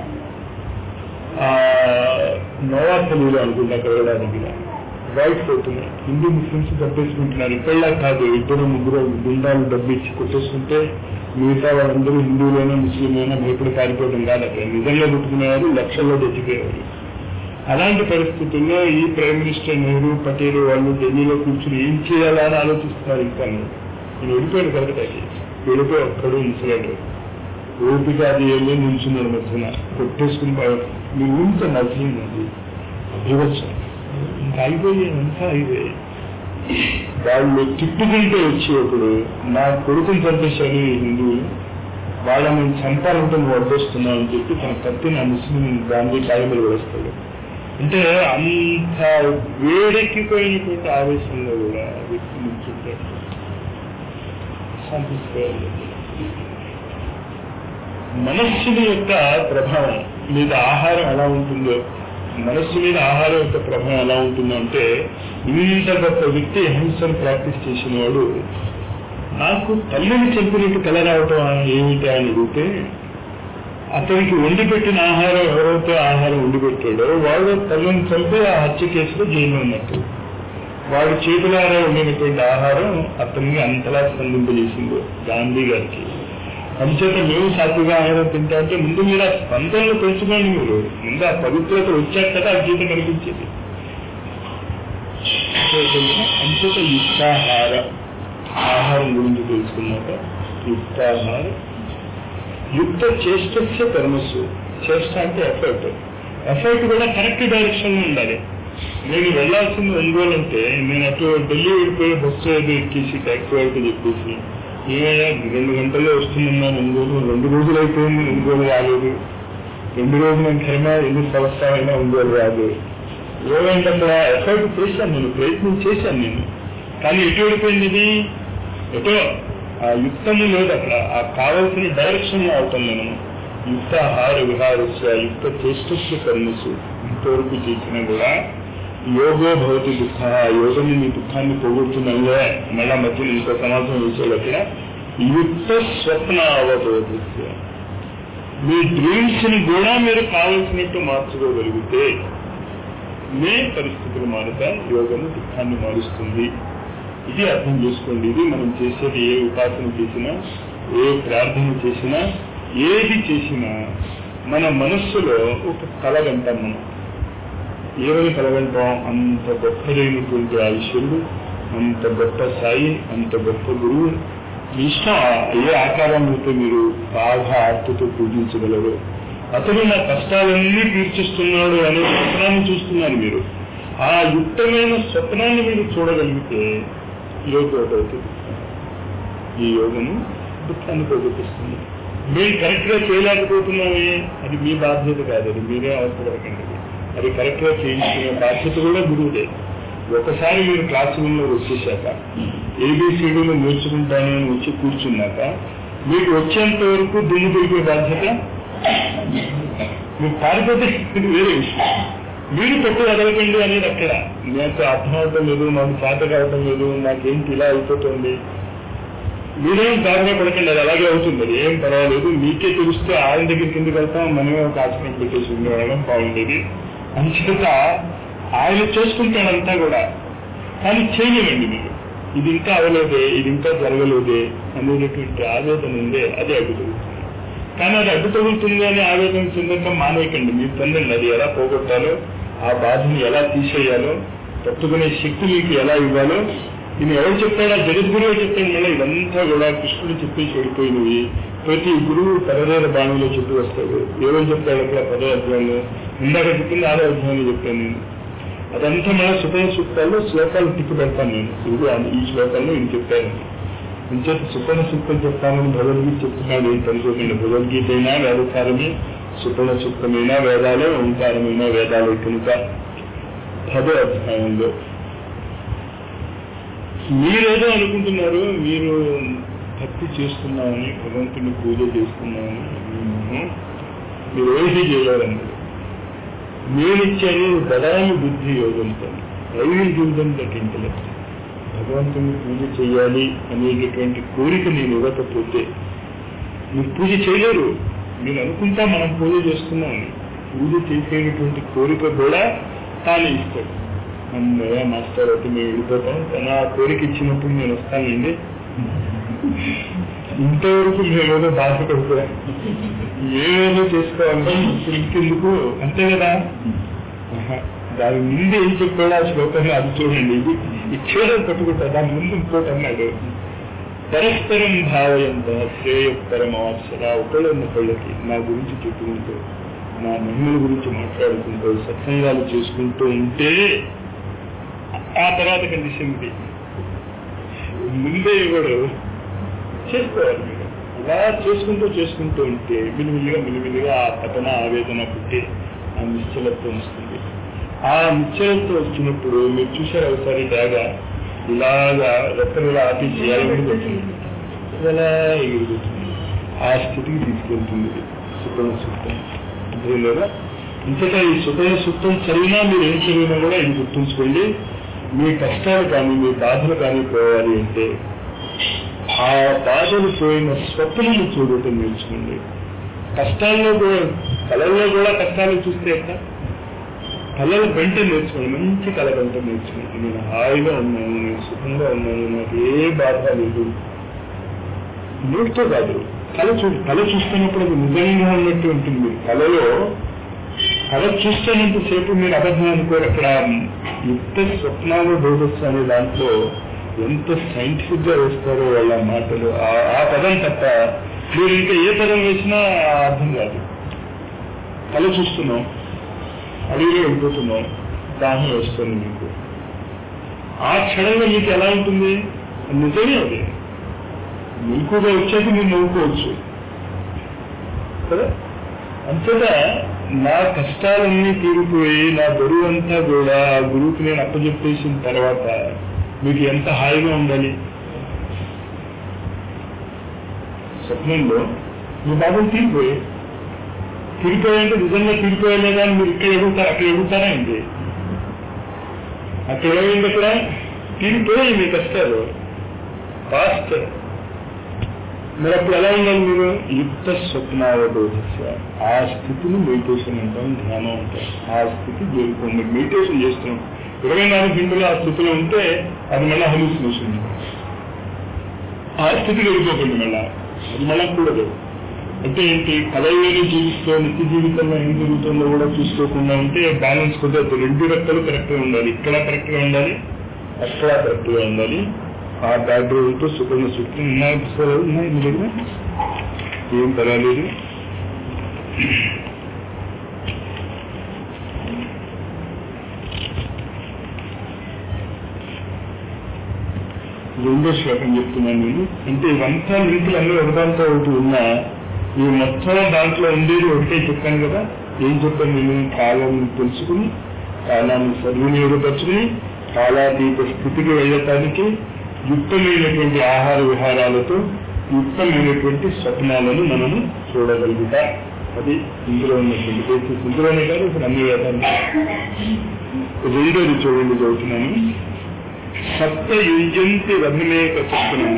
నోవా ఖలీలు అనుకుంటా వెళ్ళడానికి వైట్ అవుతున్నాయి హిందూ ముస్లిమ్స్ డబ్బేసుకుంటున్నారు ఇక్కడలా కాదు ఇద్దరు ముగ్గురు గుండాలు డబ్బిచ్చి కొట్టేసుకుంటే మిగతా వాళ్ళందరూ హిందువులైనా ముస్లింలైనా భయపడి పారిపోవడం కాదు అక్కడ నిజంగా పుట్టుకునేవారు లక్షల్లో తెచ్చిపోయేవారు అలాంటి పరిస్థితుల్లో ఈ ప్రైమ్ మినిస్టర్ నెహ్రూ పటేల్ వాళ్ళు ఢిల్లీలో కూర్చుని ఏం చేయాలా అని ఆలోచిస్తున్నారు ఇంకా నేను వెళ్ళిపోయాడు కలకటాకి వెళ్ళిపోయి ఒక్కడు ముసలాడు ఓపిక అది వెళ్ళి నిల్చున్నాడు మధ్యన కొట్టేసుకుని పో- మీ ఊరితో నచ్చింది వివచ్చం ఇంకా అయిపోయి అంతా అయిపోయి వాళ్ళు తిట్టుకుంటే వచ్చేప్పుడు నా కొడుకుని చంపేశారు ఈ హిందువులు వాళ్ళని చంపాలంటే నువ్వు అడ్డొస్తున్నావు అని చెప్పి తన కత్తిని ఆ ముస్లిం గాంధీ కాయ మీద వేస్తాడు అంటే అంత వేడెక్కిపోయినటువంటి ఆవేశంలో కూడా ఆ వ్యక్తి నిల్చుంటాడు శాంతించుకోవాలి మనస్సుని యొక్క ప్రభావం మీద ఆహారం ఎలా ఉంటుందో మనస్సు మీద ఆహారం యొక్క ప్రభావం ఎలా ఉంటుందో అంటే ఇంత గొప్ప వ్యక్తి హింసను ప్రాక్టీస్ చేసిన వాడు నాకు తల్లిని చంపినట్టు కల రావటం ఏమిటి అని అడిగితే అతనికి వండి పెట్టిన ఆహారం ఎవరైతే ఆహారం వండి పెట్టాడో వాడు తల్లిని చంపి ఆ హత్య కేసులో జైలు ఉన్నట్టు వాడి చేతులారా వండినటువంటి ఆహారం అతన్ని అంతలా స్పందింపజేసింది గాంధీ గారికి అంచేత మేము సాత్విగా ఆహారం తింటా అంటే ముందు మీరు ఆ స్పందనలు పెంచుకోండి మీరు ముందు ఆ పవిత్రత వచ్చాక కదా ఆ గీత కనిపించేది అంచేత యుక్తాహార ఆహారం గురించి తెలుసుకున్నాక యుక్తాహార యుక్త చేష్టస్య కర్మస్సు చేష్ట అంటే ఎఫర్ట్ ఎఫర్ట్ కూడా కరెక్ట్ డైరెక్షన్ లో ఉండాలి నేను వెళ్లాల్సింది ఒంగోలు అంటే నేను అటు ఢిల్లీ వెళ్ళిపోయి బస్సు ఏదో ఎక్కేసి ట్యాక్సీ వాళ్ళకి చెప్పేసి ఏమైనా రెండు గంటల్లో వస్తున్నాను ఒంగోలు రెండు రోజులు అయిపోయింది ఒంగోలు రాలేదు రెండు రోజులు నేను కర్మ ఎన్ని సంవత్సరాలైనా ఒంగోలు రాదు ఏమైంది అక్కడ ఎఫర్ట్ చేశాను నేను ప్రయత్నం చేశాను నేను కానీ ఎటు వెళ్ళిపోయింది ఇది ఎటో ఆ యుక్తము లేదు అక్కడ ఆ కావలసిన డైరెక్షన్ లో అవుతాం మనం యుక్త ఆహార విహారస్య యుక్త చేష్టస్య కర్మసు ఇంతవరకు చేసినా కూడా యోగో భవతి దుఃఖ యోగం మీ దుఃఖాన్ని పోగొడుతుందంటే మళ్ళా మధ్యలో ఇంకో సమాజం వేసేటక్కడ యుక్త స్వప్న అవబోధి మీ డ్రీమ్స్ ని కూడా మీరు కావలసినట్టు మార్చుకోగలిగితే నే పరిస్థితులు మారుతాయి యోగము దుఃఖాన్ని మారుస్తుంది ఇది అర్థం చేసుకోండి ఇది మనం చేసేది ఏ ఉపాసన చేసినా ఏ ప్రార్థన చేసినా ఏది చేసినా మన మనస్సులో ఒక కలగంటాం మనం ఏమని కలగంటాం అంత గొప్పదైనటువంటి ఆ ఈశ్వరుడు అంత గొప్ప సాయి అంత గొప్ప గురువు మీ ఇష్టం ఏ ఆకారంతో మీరు బాగా ఆర్తితో పూజించగలరు అతడు నా కష్టాలన్నీ తీర్చిస్తున్నాడు అనే స్వప్నాన్ని చూస్తున్నారు మీరు ఆ యుక్తమైన స్వప్నాన్ని మీరు చూడగలిగితే యోగవుతుంది ఈ యోగము దుఃఖాన్ని పోగొట్టిస్తుంది మీరు కరెక్ట్ గా చేయలేకపోతున్నామే అది మీ బాధ్యత కాదు అది మీరే అవసరపడకండి అది కరెక్ట్ గా చేయించుకునే బాధ్యత కూడా గురువుదే ఒకసారి మీరు క్లాస్ రూమ్ లో వచ్చేసాక ఏబిసిడీలు నేర్చుకుంటాను అని వచ్చి కూర్చున్నాక మీకు వచ్చేంత వరకు దుమ్ము దులిపే బాధ్యత మీరు పారిపోతే వేరే విషయం మీరు పెట్టు వదలకండి అనేది అక్కడ నాకు అర్థం అవటం లేదు నాకు చేత కావటం లేదు నాకేంటి ఇలా అయిపోతుంది మీరేం దారిగా పడకండి అది అలాగే అవుతుంది అది ఏం పర్వాలేదు మీకే తెలిస్తే ఆయన దగ్గరికి ఎందుకు వెళ్తాం మనమే ఒక ఆశ్రమం పెట్టేసి ఉండేవాళ్ళం బాగుండేది అంచేత ఆయన చేసుకుంటాడంతా కూడా కానీ చేయలేమండి మీరు ఇది ఇంకా అవ్వలేదే ఇది ఇంకా జరగలేదే అనేటటువంటి ఆవేదన ఉందే అదే అడ్డు తగులుతుంది కానీ అది అడ్డు తగులుతుంది అని ఆవేదన చెందడం మానేయకండి మీరు పొందండి అది ఎలా పోగొట్టాలో ఆ బాధని ఎలా తీసేయాలో తట్టుకునే శక్తి మీకు ఎలా ఇవ్వాలో ఇది ఎవరు చెప్పాడా జగద్గురువు చెప్పాడు మళ్ళీ ఇదంతా కూడా కృష్ణుడు చెప్పేసి వెళ్ళిపోయినవి ప్రతి గురువు పదవేల బాణంలో చెప్పి వస్తాడు ఏమని చెప్తాడు అక్కడ పదో అధ్యాయంలో ఇందాక చెప్పింది ఆరో అధ్యాయంలో చెప్పాను నేను అదంతా మళ్ళీ సుఖయ సూక్తాల్లో శ్లోకాలు టిక్కు పెడతాను నేను ఇది ఈ శ్లోకాల్లో ఇది చెప్పాను ఇంచేత సుపర్ణ సూక్తం చెప్తానని భగవద్గీత చెప్తున్నాడు ఏంటనుకోకండి భగవద్గీత అయినా వేదసారమే సుపర్ణ సూక్తమైనా వేదాలే ఓంకారమైన వేదాలే కనుక పదో అధ్యాయంలో మీరేదో అనుకుంటున్నారు మీరు భక్తి చేస్తున్నామని భగవంతుని పూజ చేస్తున్నామని మీరు ఏది చేయలేరన్నారు నేనిచ్చేది బలాన్ని బుద్ధి యోగంతో రైలు జీవితం దట్ ఇంటలెక్ట్ భగవంతుని పూజ చేయాలి అనేటటువంటి కోరిక నేను ఇవ్వకపోతే మీరు పూజ చేయలేరు మీరు అనుకుంటా మనం పూజ చేస్తున్నామని పూజ చేసేటటువంటి కోరిక కూడా తానే ఇస్తాడు అన్నయ్య మాస్టర్ అయితే మేము వెళ్ళిపోతాం తన ఆ కోరిక ఇచ్చినప్పుడు నేను వస్తానండి ఇంతవరకు మేమేదో బాధపడుతున్నాం ఏమేదో చేసుకోవాలంటే ఇప్పుడు ఇంకెందుకు అంతే కదా ఆహా. దాని ముందు ఏం చెప్పాడో ఆ శ్లోకంలో అది చూడండి ఇది ఇచ్చేదో పట్టుకుంటా దాని ముందు ఇంకోటి అన్నాడు పరస్పరం భావయంత శ్రేయపరమావసర ఒకళ్ళొక్కళ్ళకి నా గురించి చెప్పుకుంటూ నా మహిమల గురించి మాట్లాడుకుంటూ సత్సంగాలు చేసుకుంటూ ఉంటే ఆ తర్వాత కండిషన్ ఇది ముందే ఇవ్వడు చేసుకోవాలి మీరు అలా చేసుకుంటూ చేసుకుంటూ ఉంటే మిలిమిలిగా మిలిమిలిగా ఆ పతన ఆవేదన పుట్టి ఆ నిశ్చలత్వం వస్తుంది ఆ నిశ్చలత్వం వచ్చినప్పుడు మీరు చూసారు ఒకసారి బాగా ఇలాగా రెక్కలు ఇలా ఆపి చేయాలని వచ్చింది ఇలా ఎగురుతుంది ఆ స్థితికి తీసుకెళ్తుంది సుఖం సూక్తం లేదా ఇంతటా ఈ సుఖం సూక్తం చదివినా మీరు ఏం చదివినా కూడా ఇది గుర్తుంచుకోండి మీ కష్టాలు కానీ మీ బాధలు కానీ పోవాలి అంటే ఆ బాధలు పోయిన స్వప్నలు చూడటం నేర్చుకోండి కష్టాల్లో కూడా కళల్లో కూడా కష్టాలు చూస్తే ఎట్లా కళలు వెంట నేర్చుకోండి మంచి కళ వెంట నేర్చుకోండి నేను హాయిగా ఉన్నాను నేను సుఖంగా ఉన్నాను నాకు ఏ బాధ లేదు నోటితో కాదు కళ చూ కళ చూస్తున్నప్పుడు అది నిజంగా ఉన్నట్టు ఉంటుంది కళలో కళ చూస్తున్నంతసేపు మీరు అబద్ధం అనుకోరు అక్కడ యుక్త స్వప్నాలు బోధస్సు అనే దాంట్లో ఎంత సైంటిఫిక్ గా వేస్తారో వాళ్ళ మాటలు ఆ- ఆ పదం తప్ప మీరు ఇంకా ఏ పదం వేసినా అర్థం కాదు కళ చూస్తున్నాం అడిగిలో వెళ్ళిపోతున్నాం దాహం వస్తుంది మీకు ఆ క్షణంలో మీకు ఎలా ఉంటుంది నిజమే అది మెలకుగా వచ్చాక మీరు నవ్వుకోవచ్చు కదా అంతటా నా కష్టాలన్నీ తీరిపోయి నా బరువు అంతా కూడా ఆ గురువుకి నేను అప్పచెప్పేసిన తర్వాత మీకు ఎంత హాయిగా ఉండాలి స్వప్నంలో మీ బాధలు తీరిపోయి తీరిపోయాయంటే నిజంగా తీరిపోయలేదా అని మీరు ఇక్కడ ఎదుగుతారు అక్కడ ఎదుగుతారా ఏంటి అక్కడ ఏమైంది అక్కడ తీరిపోయాయి మీ కష్టాలు ఫాస్ట్ మరి అప్పుడు ఎలా ఉండాలి మీరు యుక్త స్వప్నావబోధస్య ఆ స్థితిని మెడిటేషన్ అంటాం ధ్యానం అంటాం ఆ స్థితి చేరుకోండి మెడిటేషన్ చేస్తున్నాం ఇరవై నాలుగు గంటలు ఆ స్థితిలో ఉంటే అది మళ్ళీ హలుసినేషన్ ఆ స్థితికి వెళ్ళిపోకండి మళ్ళా అది మళ్ళా కూడదు అంటే ఏంటి కలయిని జీవిస్తూ నిత్య జీవితంలో ఏం జరుగుతుందో కూడా చూసుకోకుండా ఉంటే బ్యాలెన్స్ కుదరదు రెండు రెక్కలు కరెక్ట్ గా ఉండాలి ఇక్కడ కరెక్ట్ గా ఉండాలి అక్కడ కరెక్ట్ గా ఉండాలి ఆ బ్యాక్గ్రౌండ్ తో సుఖంగా చుట్టూ ఉన్నాయి పుస్తకాలు ఉన్నాయి మీ దగ్గర ఏం పర్వాలేదు రెండో శ్లోకం చెప్తున్నాను నేను అంటే ఇవంతా లింకులు అన్ని ఒకదాంతో ఒకటి ఉన్నా ఈ మొత్తం దాంట్లో ఉండేది ఒకటే చెప్పాను కదా ఏం చెప్పాను నేను కాలం తెలుసుకుని కాలాన్ని సద్వినియోగపరుచుకుని కాలాతీత స్థితికి వెళ్ళటానికి యుక్తమైనటువంటి ఆహార విహారాలతో యుక్తమైనటువంటి స్వప్నాలను మనము చూడగలుగుతా అది ఇందులో ఉన్నటువంటి బేసిస్ ఇందులోనే కాదు ఇప్పుడు అన్ని వేదాలు రెండోది చూడండి చదువుతున్నాను సప్త యుజంతి రభిమేక చక్రం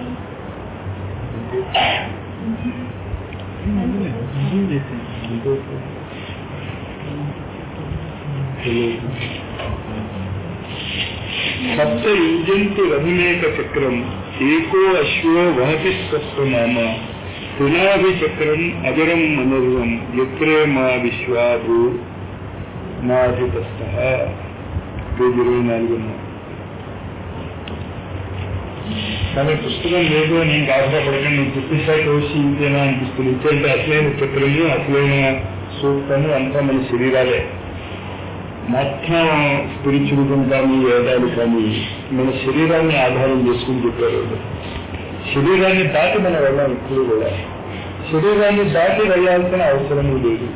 సప్త యుజంతి రభిమేక చక్రం ఏకో అశ్వో వహతి స్వస్వనామ పునాభి చక్రం అజరం మనోర్వం ఎత్రే మా విశ్వాభూ నాధిపస్థ పేజీ ఇరవై నాలుగు కానీ పుస్తకం లేదు అని బాధపడకండి నువ్వు పుట్టిసాక వచ్చి ఇంతేనా అనిపిస్తుంది ఇంకేంటే అసలైన చక్రము అసలైన సూక్తము అంతా మన శరీరాలే మొత్తం స్పిరిచువలిజం కానీ వేదాలు కానీ మన శరీరాన్ని ఆధారం చేసుకుని చెప్పారు వాళ్ళు. శరీరాన్ని దాటి మనం వెళ్ళాం ఇప్పుడు కూడా శరీరాన్ని దాటి వెళ్ళాల్సిన అవసరం లేదు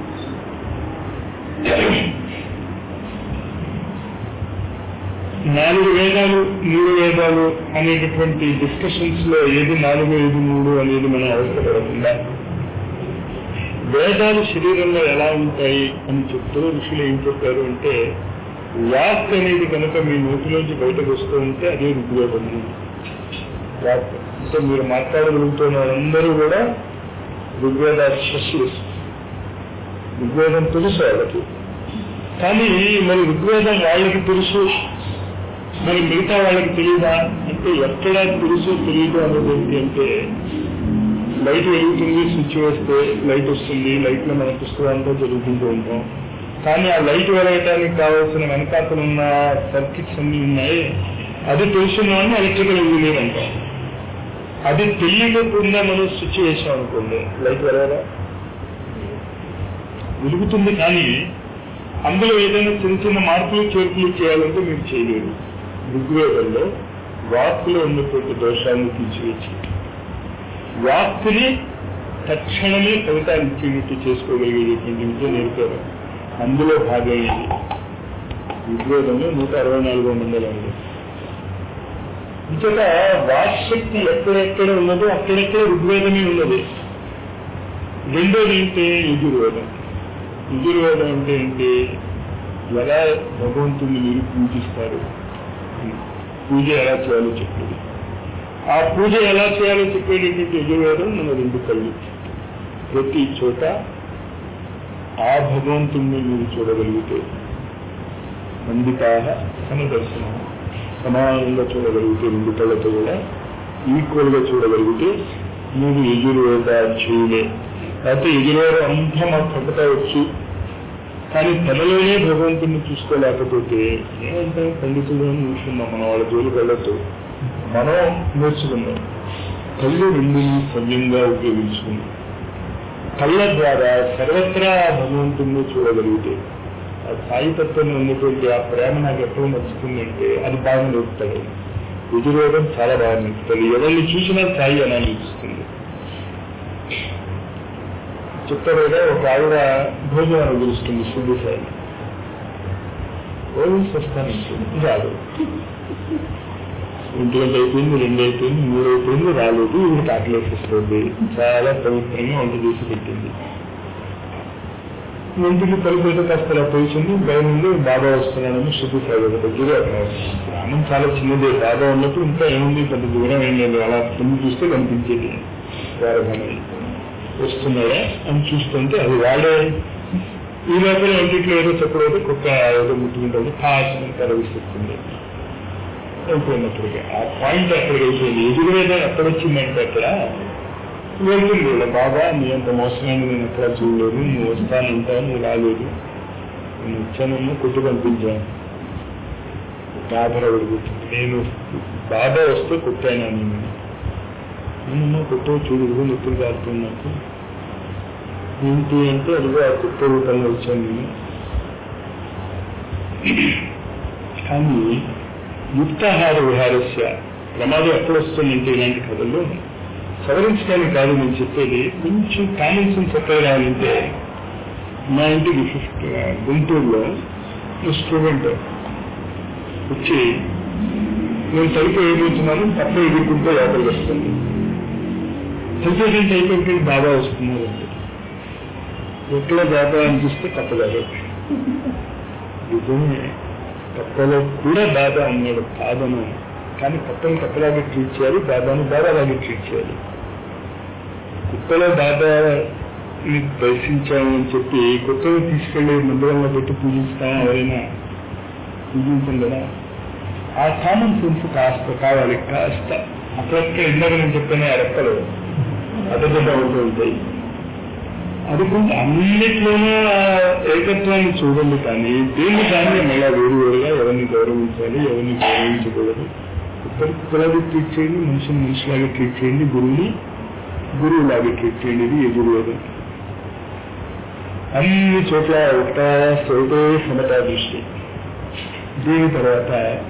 నాలుగు వేదాలు మూడు వేదాలు అనేటటువంటి డిస్కషన్స్ లో ఏది నాలుగు ఏది మూడు అనేది మనం అవసరపడకుండా వేదాలు శరీరంలో ఎలా ఉంటాయి అని చెప్తూ ఋషులు ఏం చెప్పారు అంటే వాక్ అనేది కనుక మీ నోటిలోంచి బయటకు వస్తూ ఉంటే అదే ఋగ్వేదం వాక్ అంటే మీరు మాట్లాడగలుగుతున్న వాళ్ళందరూ కూడా ఋగ్వేద స్పెషలిస్ట్ ఋగ్వేదం తెలుసు వాళ్ళకి కానీ మరి ఋగ్వేదం వాళ్ళకి తెలుసు మరి మిగతా వాళ్ళకి తెలియదా అంటే ఎక్కడ తెలుసు తెలియదు అనేది ఏంటి అంటే లైట్ వెలుగుతుంది స్విచ్ వేస్తే లైట్ వస్తుంది లైట్ లో మన పుస్తకాలతో చదువుకుంటూ ఉంటాం కానీ ఆ లైట్ వెలగటానికి కావాల్సిన వెనకాతలు ఉన్న సర్కిట్స్ అన్ని ఉన్నాయి అది తెలుసున్న వాడిని ఎలక్ట్రికల్ ఇంజనీర్ అంటాం అది తెలియకుండా మనం స్విచ్ వేసాం అనుకోండి లైట్ వెలగదా వెలుగుతుంది కానీ అందులో ఏదైనా చిన్న చిన్న మార్పులు చేర్పులు చేయాలంటే మీరు చేయలేరు ఋగ్వేదంలో వాక్కులో ఉన్నటువంటి దోషాలను తీసివేసి వాక్కుని తక్షణమే ఫలితాలు ఇచ్చేటట్టు చేసుకోగలిగేటటువంటి విద్య నేర్పారు అందులో భాగమైంది ఋగ్వేదంలో నూట అరవై నాలుగో మండలంలో ఇంతట వాక్శక్తి ఎక్కడెక్కడ ఉన్నదో అక్కడెక్కడ ఋగ్వేదమే ఉన్నది రెండోది ఏంటి యజుర్వేదం యజుర్వేదం అంటే ఏంటి ఎలా భగవంతుని మీరు పూజిస్తారు పూజ ఎలా చేయాలో చెప్పేది ఆ పూజ ఎలా చేయాలో చెప్పేటటువంటి యజుర్వేదం మన రెండు కళ్ళు ప్రతి చోట ఆ భగవంతుణ్ణి మీరు చూడగలిగితే మందికాహ సమదర్శనం సమానంగా చూడగలిగితే రెండు కళ్ళతో కూడా ఈక్వల్ గా చూడగలిగితే మీరు యజుర్వేదాధ్యులే లేకపోతే యజుర్వేదం అంతా మాకు కథ వచ్చు కానీ తనలోనే భగవంతుని చూసుకోలేకపోతే ఏమంటే పండితులు అని చూసుకున్నాం మన వాళ్ళ జోలికి వెళ్ళొద్దు మనం నేర్చుకున్నాం కళ్ళు రెండుని సవ్యంగా ఉపయోగించుకున్నాం కళ్ళ ద్వారా సర్వత్రా భగవంతుని చూడగలిగితే ఆ సాయితత్వం ఉన్నటువంటి ఆ ప్రేమ నాకు ఎప్పుడు నచ్చుతుందంటే అది బాగా నేర్పుతాడు యజుర్వేదం చాలా బాగా నేర్పుతాడు ఎవరిని చూసినా సాయి అని అనిపిస్తుంది చెప్తారుగా ఒక ఆవిడ భోజనాలు పిలుస్తుంది శుద్ధి సాయి ఓన్స్ వస్తాను రాదు ఒంటి గంట అయిపోయింది రెండు అయిపోయింది మూడు అయిపోయింది రాలేదు ఇది కాకలేసిస్తుంది చాలా పవిత్రంగా వంట చేసి పెట్టింది ఇంటికి తలుపు అయితే కాస్త ఇలా పోయింది భయం ఉంది బాబా వస్తున్నాడని శుద్ధి సాయి దగ్గర గ్రామం చాలా చిన్నదే బాబా ఉన్నప్పుడు ఇంకా ఏముంది పెద్ద దూరం ఏం లేదు అలా ముందు చూస్తే కనిపించేది ప్రారంభమై వస్తున్నాడా అని చూస్తుంటే అది వాడే ఈ లోపల వంటిట్లో ఏదో చెప్పలేదు కుక్క ఏదో ముట్టుకుంటుంది కాసిన కరవిస్తుంది అయిపోయినప్పటికీ ఆ పాయింట్ అక్కడికి అయిపోయింది ఎదురువేదం ఎక్కడ వచ్చిందంటే అక్కడ వెళ్తుంది ఇలా బాబా నీ అంత మోసమైన నేను ఎక్కడ చూడలేదు నువ్వు వస్తానంటావు నువ్వు రాలేదు నేను వచ్చానమ్మా కొట్టు కనిపించాను బాధ నేను బాబా వస్తే కొట్టాను నేను నేనమ్మా కొట్ట చూడు నొప్పులు కారుతుంది నాకు ఏంటి అంటే అదిగో ఆ కుక్క రూపంలో వచ్చాను నేను కానీ యుక్తాహార విహారస్య ప్రమాదం ఎప్పుడు వస్తుందంటే ఇలాంటి కథల్లో సవరించడానికి కాదు నేను చెప్పేది కొంచెం కామన్ సెన్స్ ఎక్కడ రావాలంటే మా ఇంటికి ఫిఫ్త్ గుంటూరులో స్టూడెంట్ వచ్చి నేను తలుపు వేయబోతున్నాను తప్ప ఎదుర్కొంటే లోపలికి వస్తుంది సబ్జెక్ట్ అయిపోయి బాబా వస్తున్నారు ఎట్లా బాబా అని చూస్తే తప్పగారు నిజమే తప్పలో కూడా బాబా ఉన్నాడు కాదను కానీ తప్పని తప్పలాగే ట్రీట్ చేయాలి బాబాని బాబాలాగే ట్రీట్ చేయాలి కుక్కలో బాబాని దర్శించామని చెప్పి కుక్కను తీసుకెళ్లి మందిరంలో పెట్టి పూజిస్తాం ఎవరైనా పూజించం కదా ఆ కామన్ సెన్స్ కాస్త కావాలి కాస్త అక్కడక్కడ ఇందాక నేను చెప్పిన రెక్కలు అడ్డదడ్డ అవుతూ ఉంటాయి అది కొంచెం అన్నిట్లోనూ ఆ ఏకత్వాన్ని చూడండి కానీ దేన్ని దాన్ని మళ్ళా వేరు వేరుగా ఎవరిని గౌరవించాలి ఎవరిని గౌరవించకూడదు కుక్కలు కుక్కలాగా ట్రీట్ చేయండి మనిషిని మనిషిలాగా ట్రీట్ చేయండి గురువుని గురువులాగా ట్రీట్ చేయండి ఇది ఎదురువేదం అన్ని చోట్ల ఒక ఒకటే సమతా దృష్టి దీని తర్వాత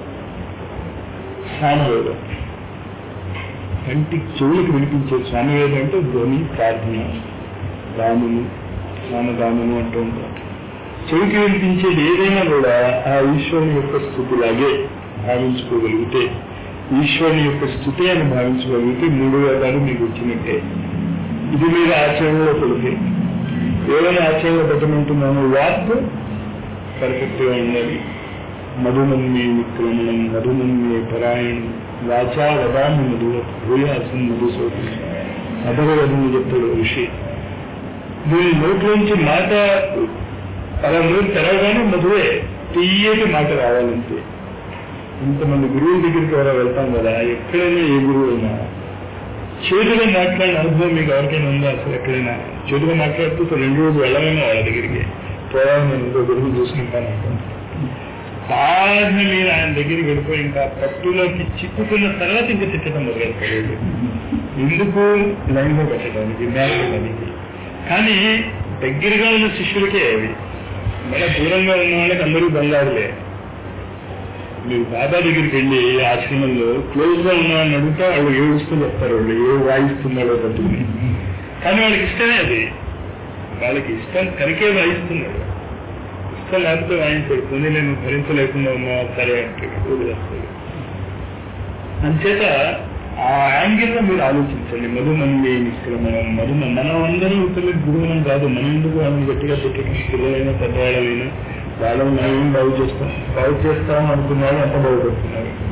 సామవేదం కంటికి చెవులకు వినిపించే సామవేదం అంటే ధ్వని ప్రార్థన రామును రామరామును అంటూ ఉంటారు చెవికి వినిపించేది ఏదైనా కూడా ఆ ఈశ్వరుని యొక్క స్థుతిలాగే భావించుకోగలిగితే ఈశ్వరుని యొక్క స్థుతి అని భావించగలిగితే మూడు వేదాలు మీకు వచ్చినట్టే ఇది మీరు ఆచరణలో పెడితే ఏదైనా ఆచరణలో పెట్టమంటున్నాను వాక్ పర్ఫెక్ట్ గా ఉండాలి మధుమన్మే విక్రమణం మధుమన్మే పరాయణం వాచా వదామి మధు భూయాసం మధుసోటి అభగవదని చెప్తాడు ఋషి దీని నోట్లోంచి మాట అలా నోరు తెరవగానే మధువే తీయటి మాట రావాలంటే ఇంతమంది గురువుల దగ్గరికి ఎవరో వెళ్తాం కదా ఎక్కడైనా ఏ గురువు అయినా చేతుగా మాట్లాడిన అనుభవం మీకు ఎవరికైనా ఉందా అసలు ఎక్కడైనా చేతుగా మాట్లాడుతూ రెండు రోజులు వెళ్ళమైనా వాళ్ళ దగ్గరికి పోవాలి నేను ఇంకో గురువు చూసుకుంటాను అంటాను బాగా మీరు ఆయన దగ్గరికి వెళ్ళిపోయి ఇంకా పట్టులోకి చిక్కుకున్న తర్వాత ఇంకా తిట్టడం మొదలెడతాడు ఎందుకు లైన్ లో పెట్టడానికి మేళడానికి కానీ దగ్గరగా ఉన్న శిష్యులకే అవి మన దూరంగా ఉన్న వాళ్ళకి అందరూ బంగారులే మీరు బాబా దగ్గరికి వెళ్ళి ఆశ్రమంలో క్లోజ్ గా ఉన్నామని అడిగితే వాళ్ళు ఏడుస్తూ చెప్తారు వాళ్ళు ఏ వాయిస్తున్నాడో పట్టుకుని కానీ వాళ్ళకి ఇష్టమే అది వాళ్ళకి ఇష్టం కరికే వాయిస్తున్నాడు ఇష్టం లేకపోతే వాయించాడు కొన్ని నేను భరించలేకుండా ఉన్నా సరే అంటే వదిలేస్తాడు అంచేత ఆ యాంగిల్ లో మీరు ఆలోచించండి మధుమంది నిష్క్రమణం మధు మనం అందరం ఇతరులకు గురువునం కాదు మనం ఎందుకు వాళ్ళని గట్టిగా పెట్టడం పిల్లలైనా పెద్దవాళ్ళైనా వాళ్ళని మనం ఏం బాగు చేస్తాం బాగు చేస్తాం అనుకున్నాడు అంత బాగుపడుతున్నారు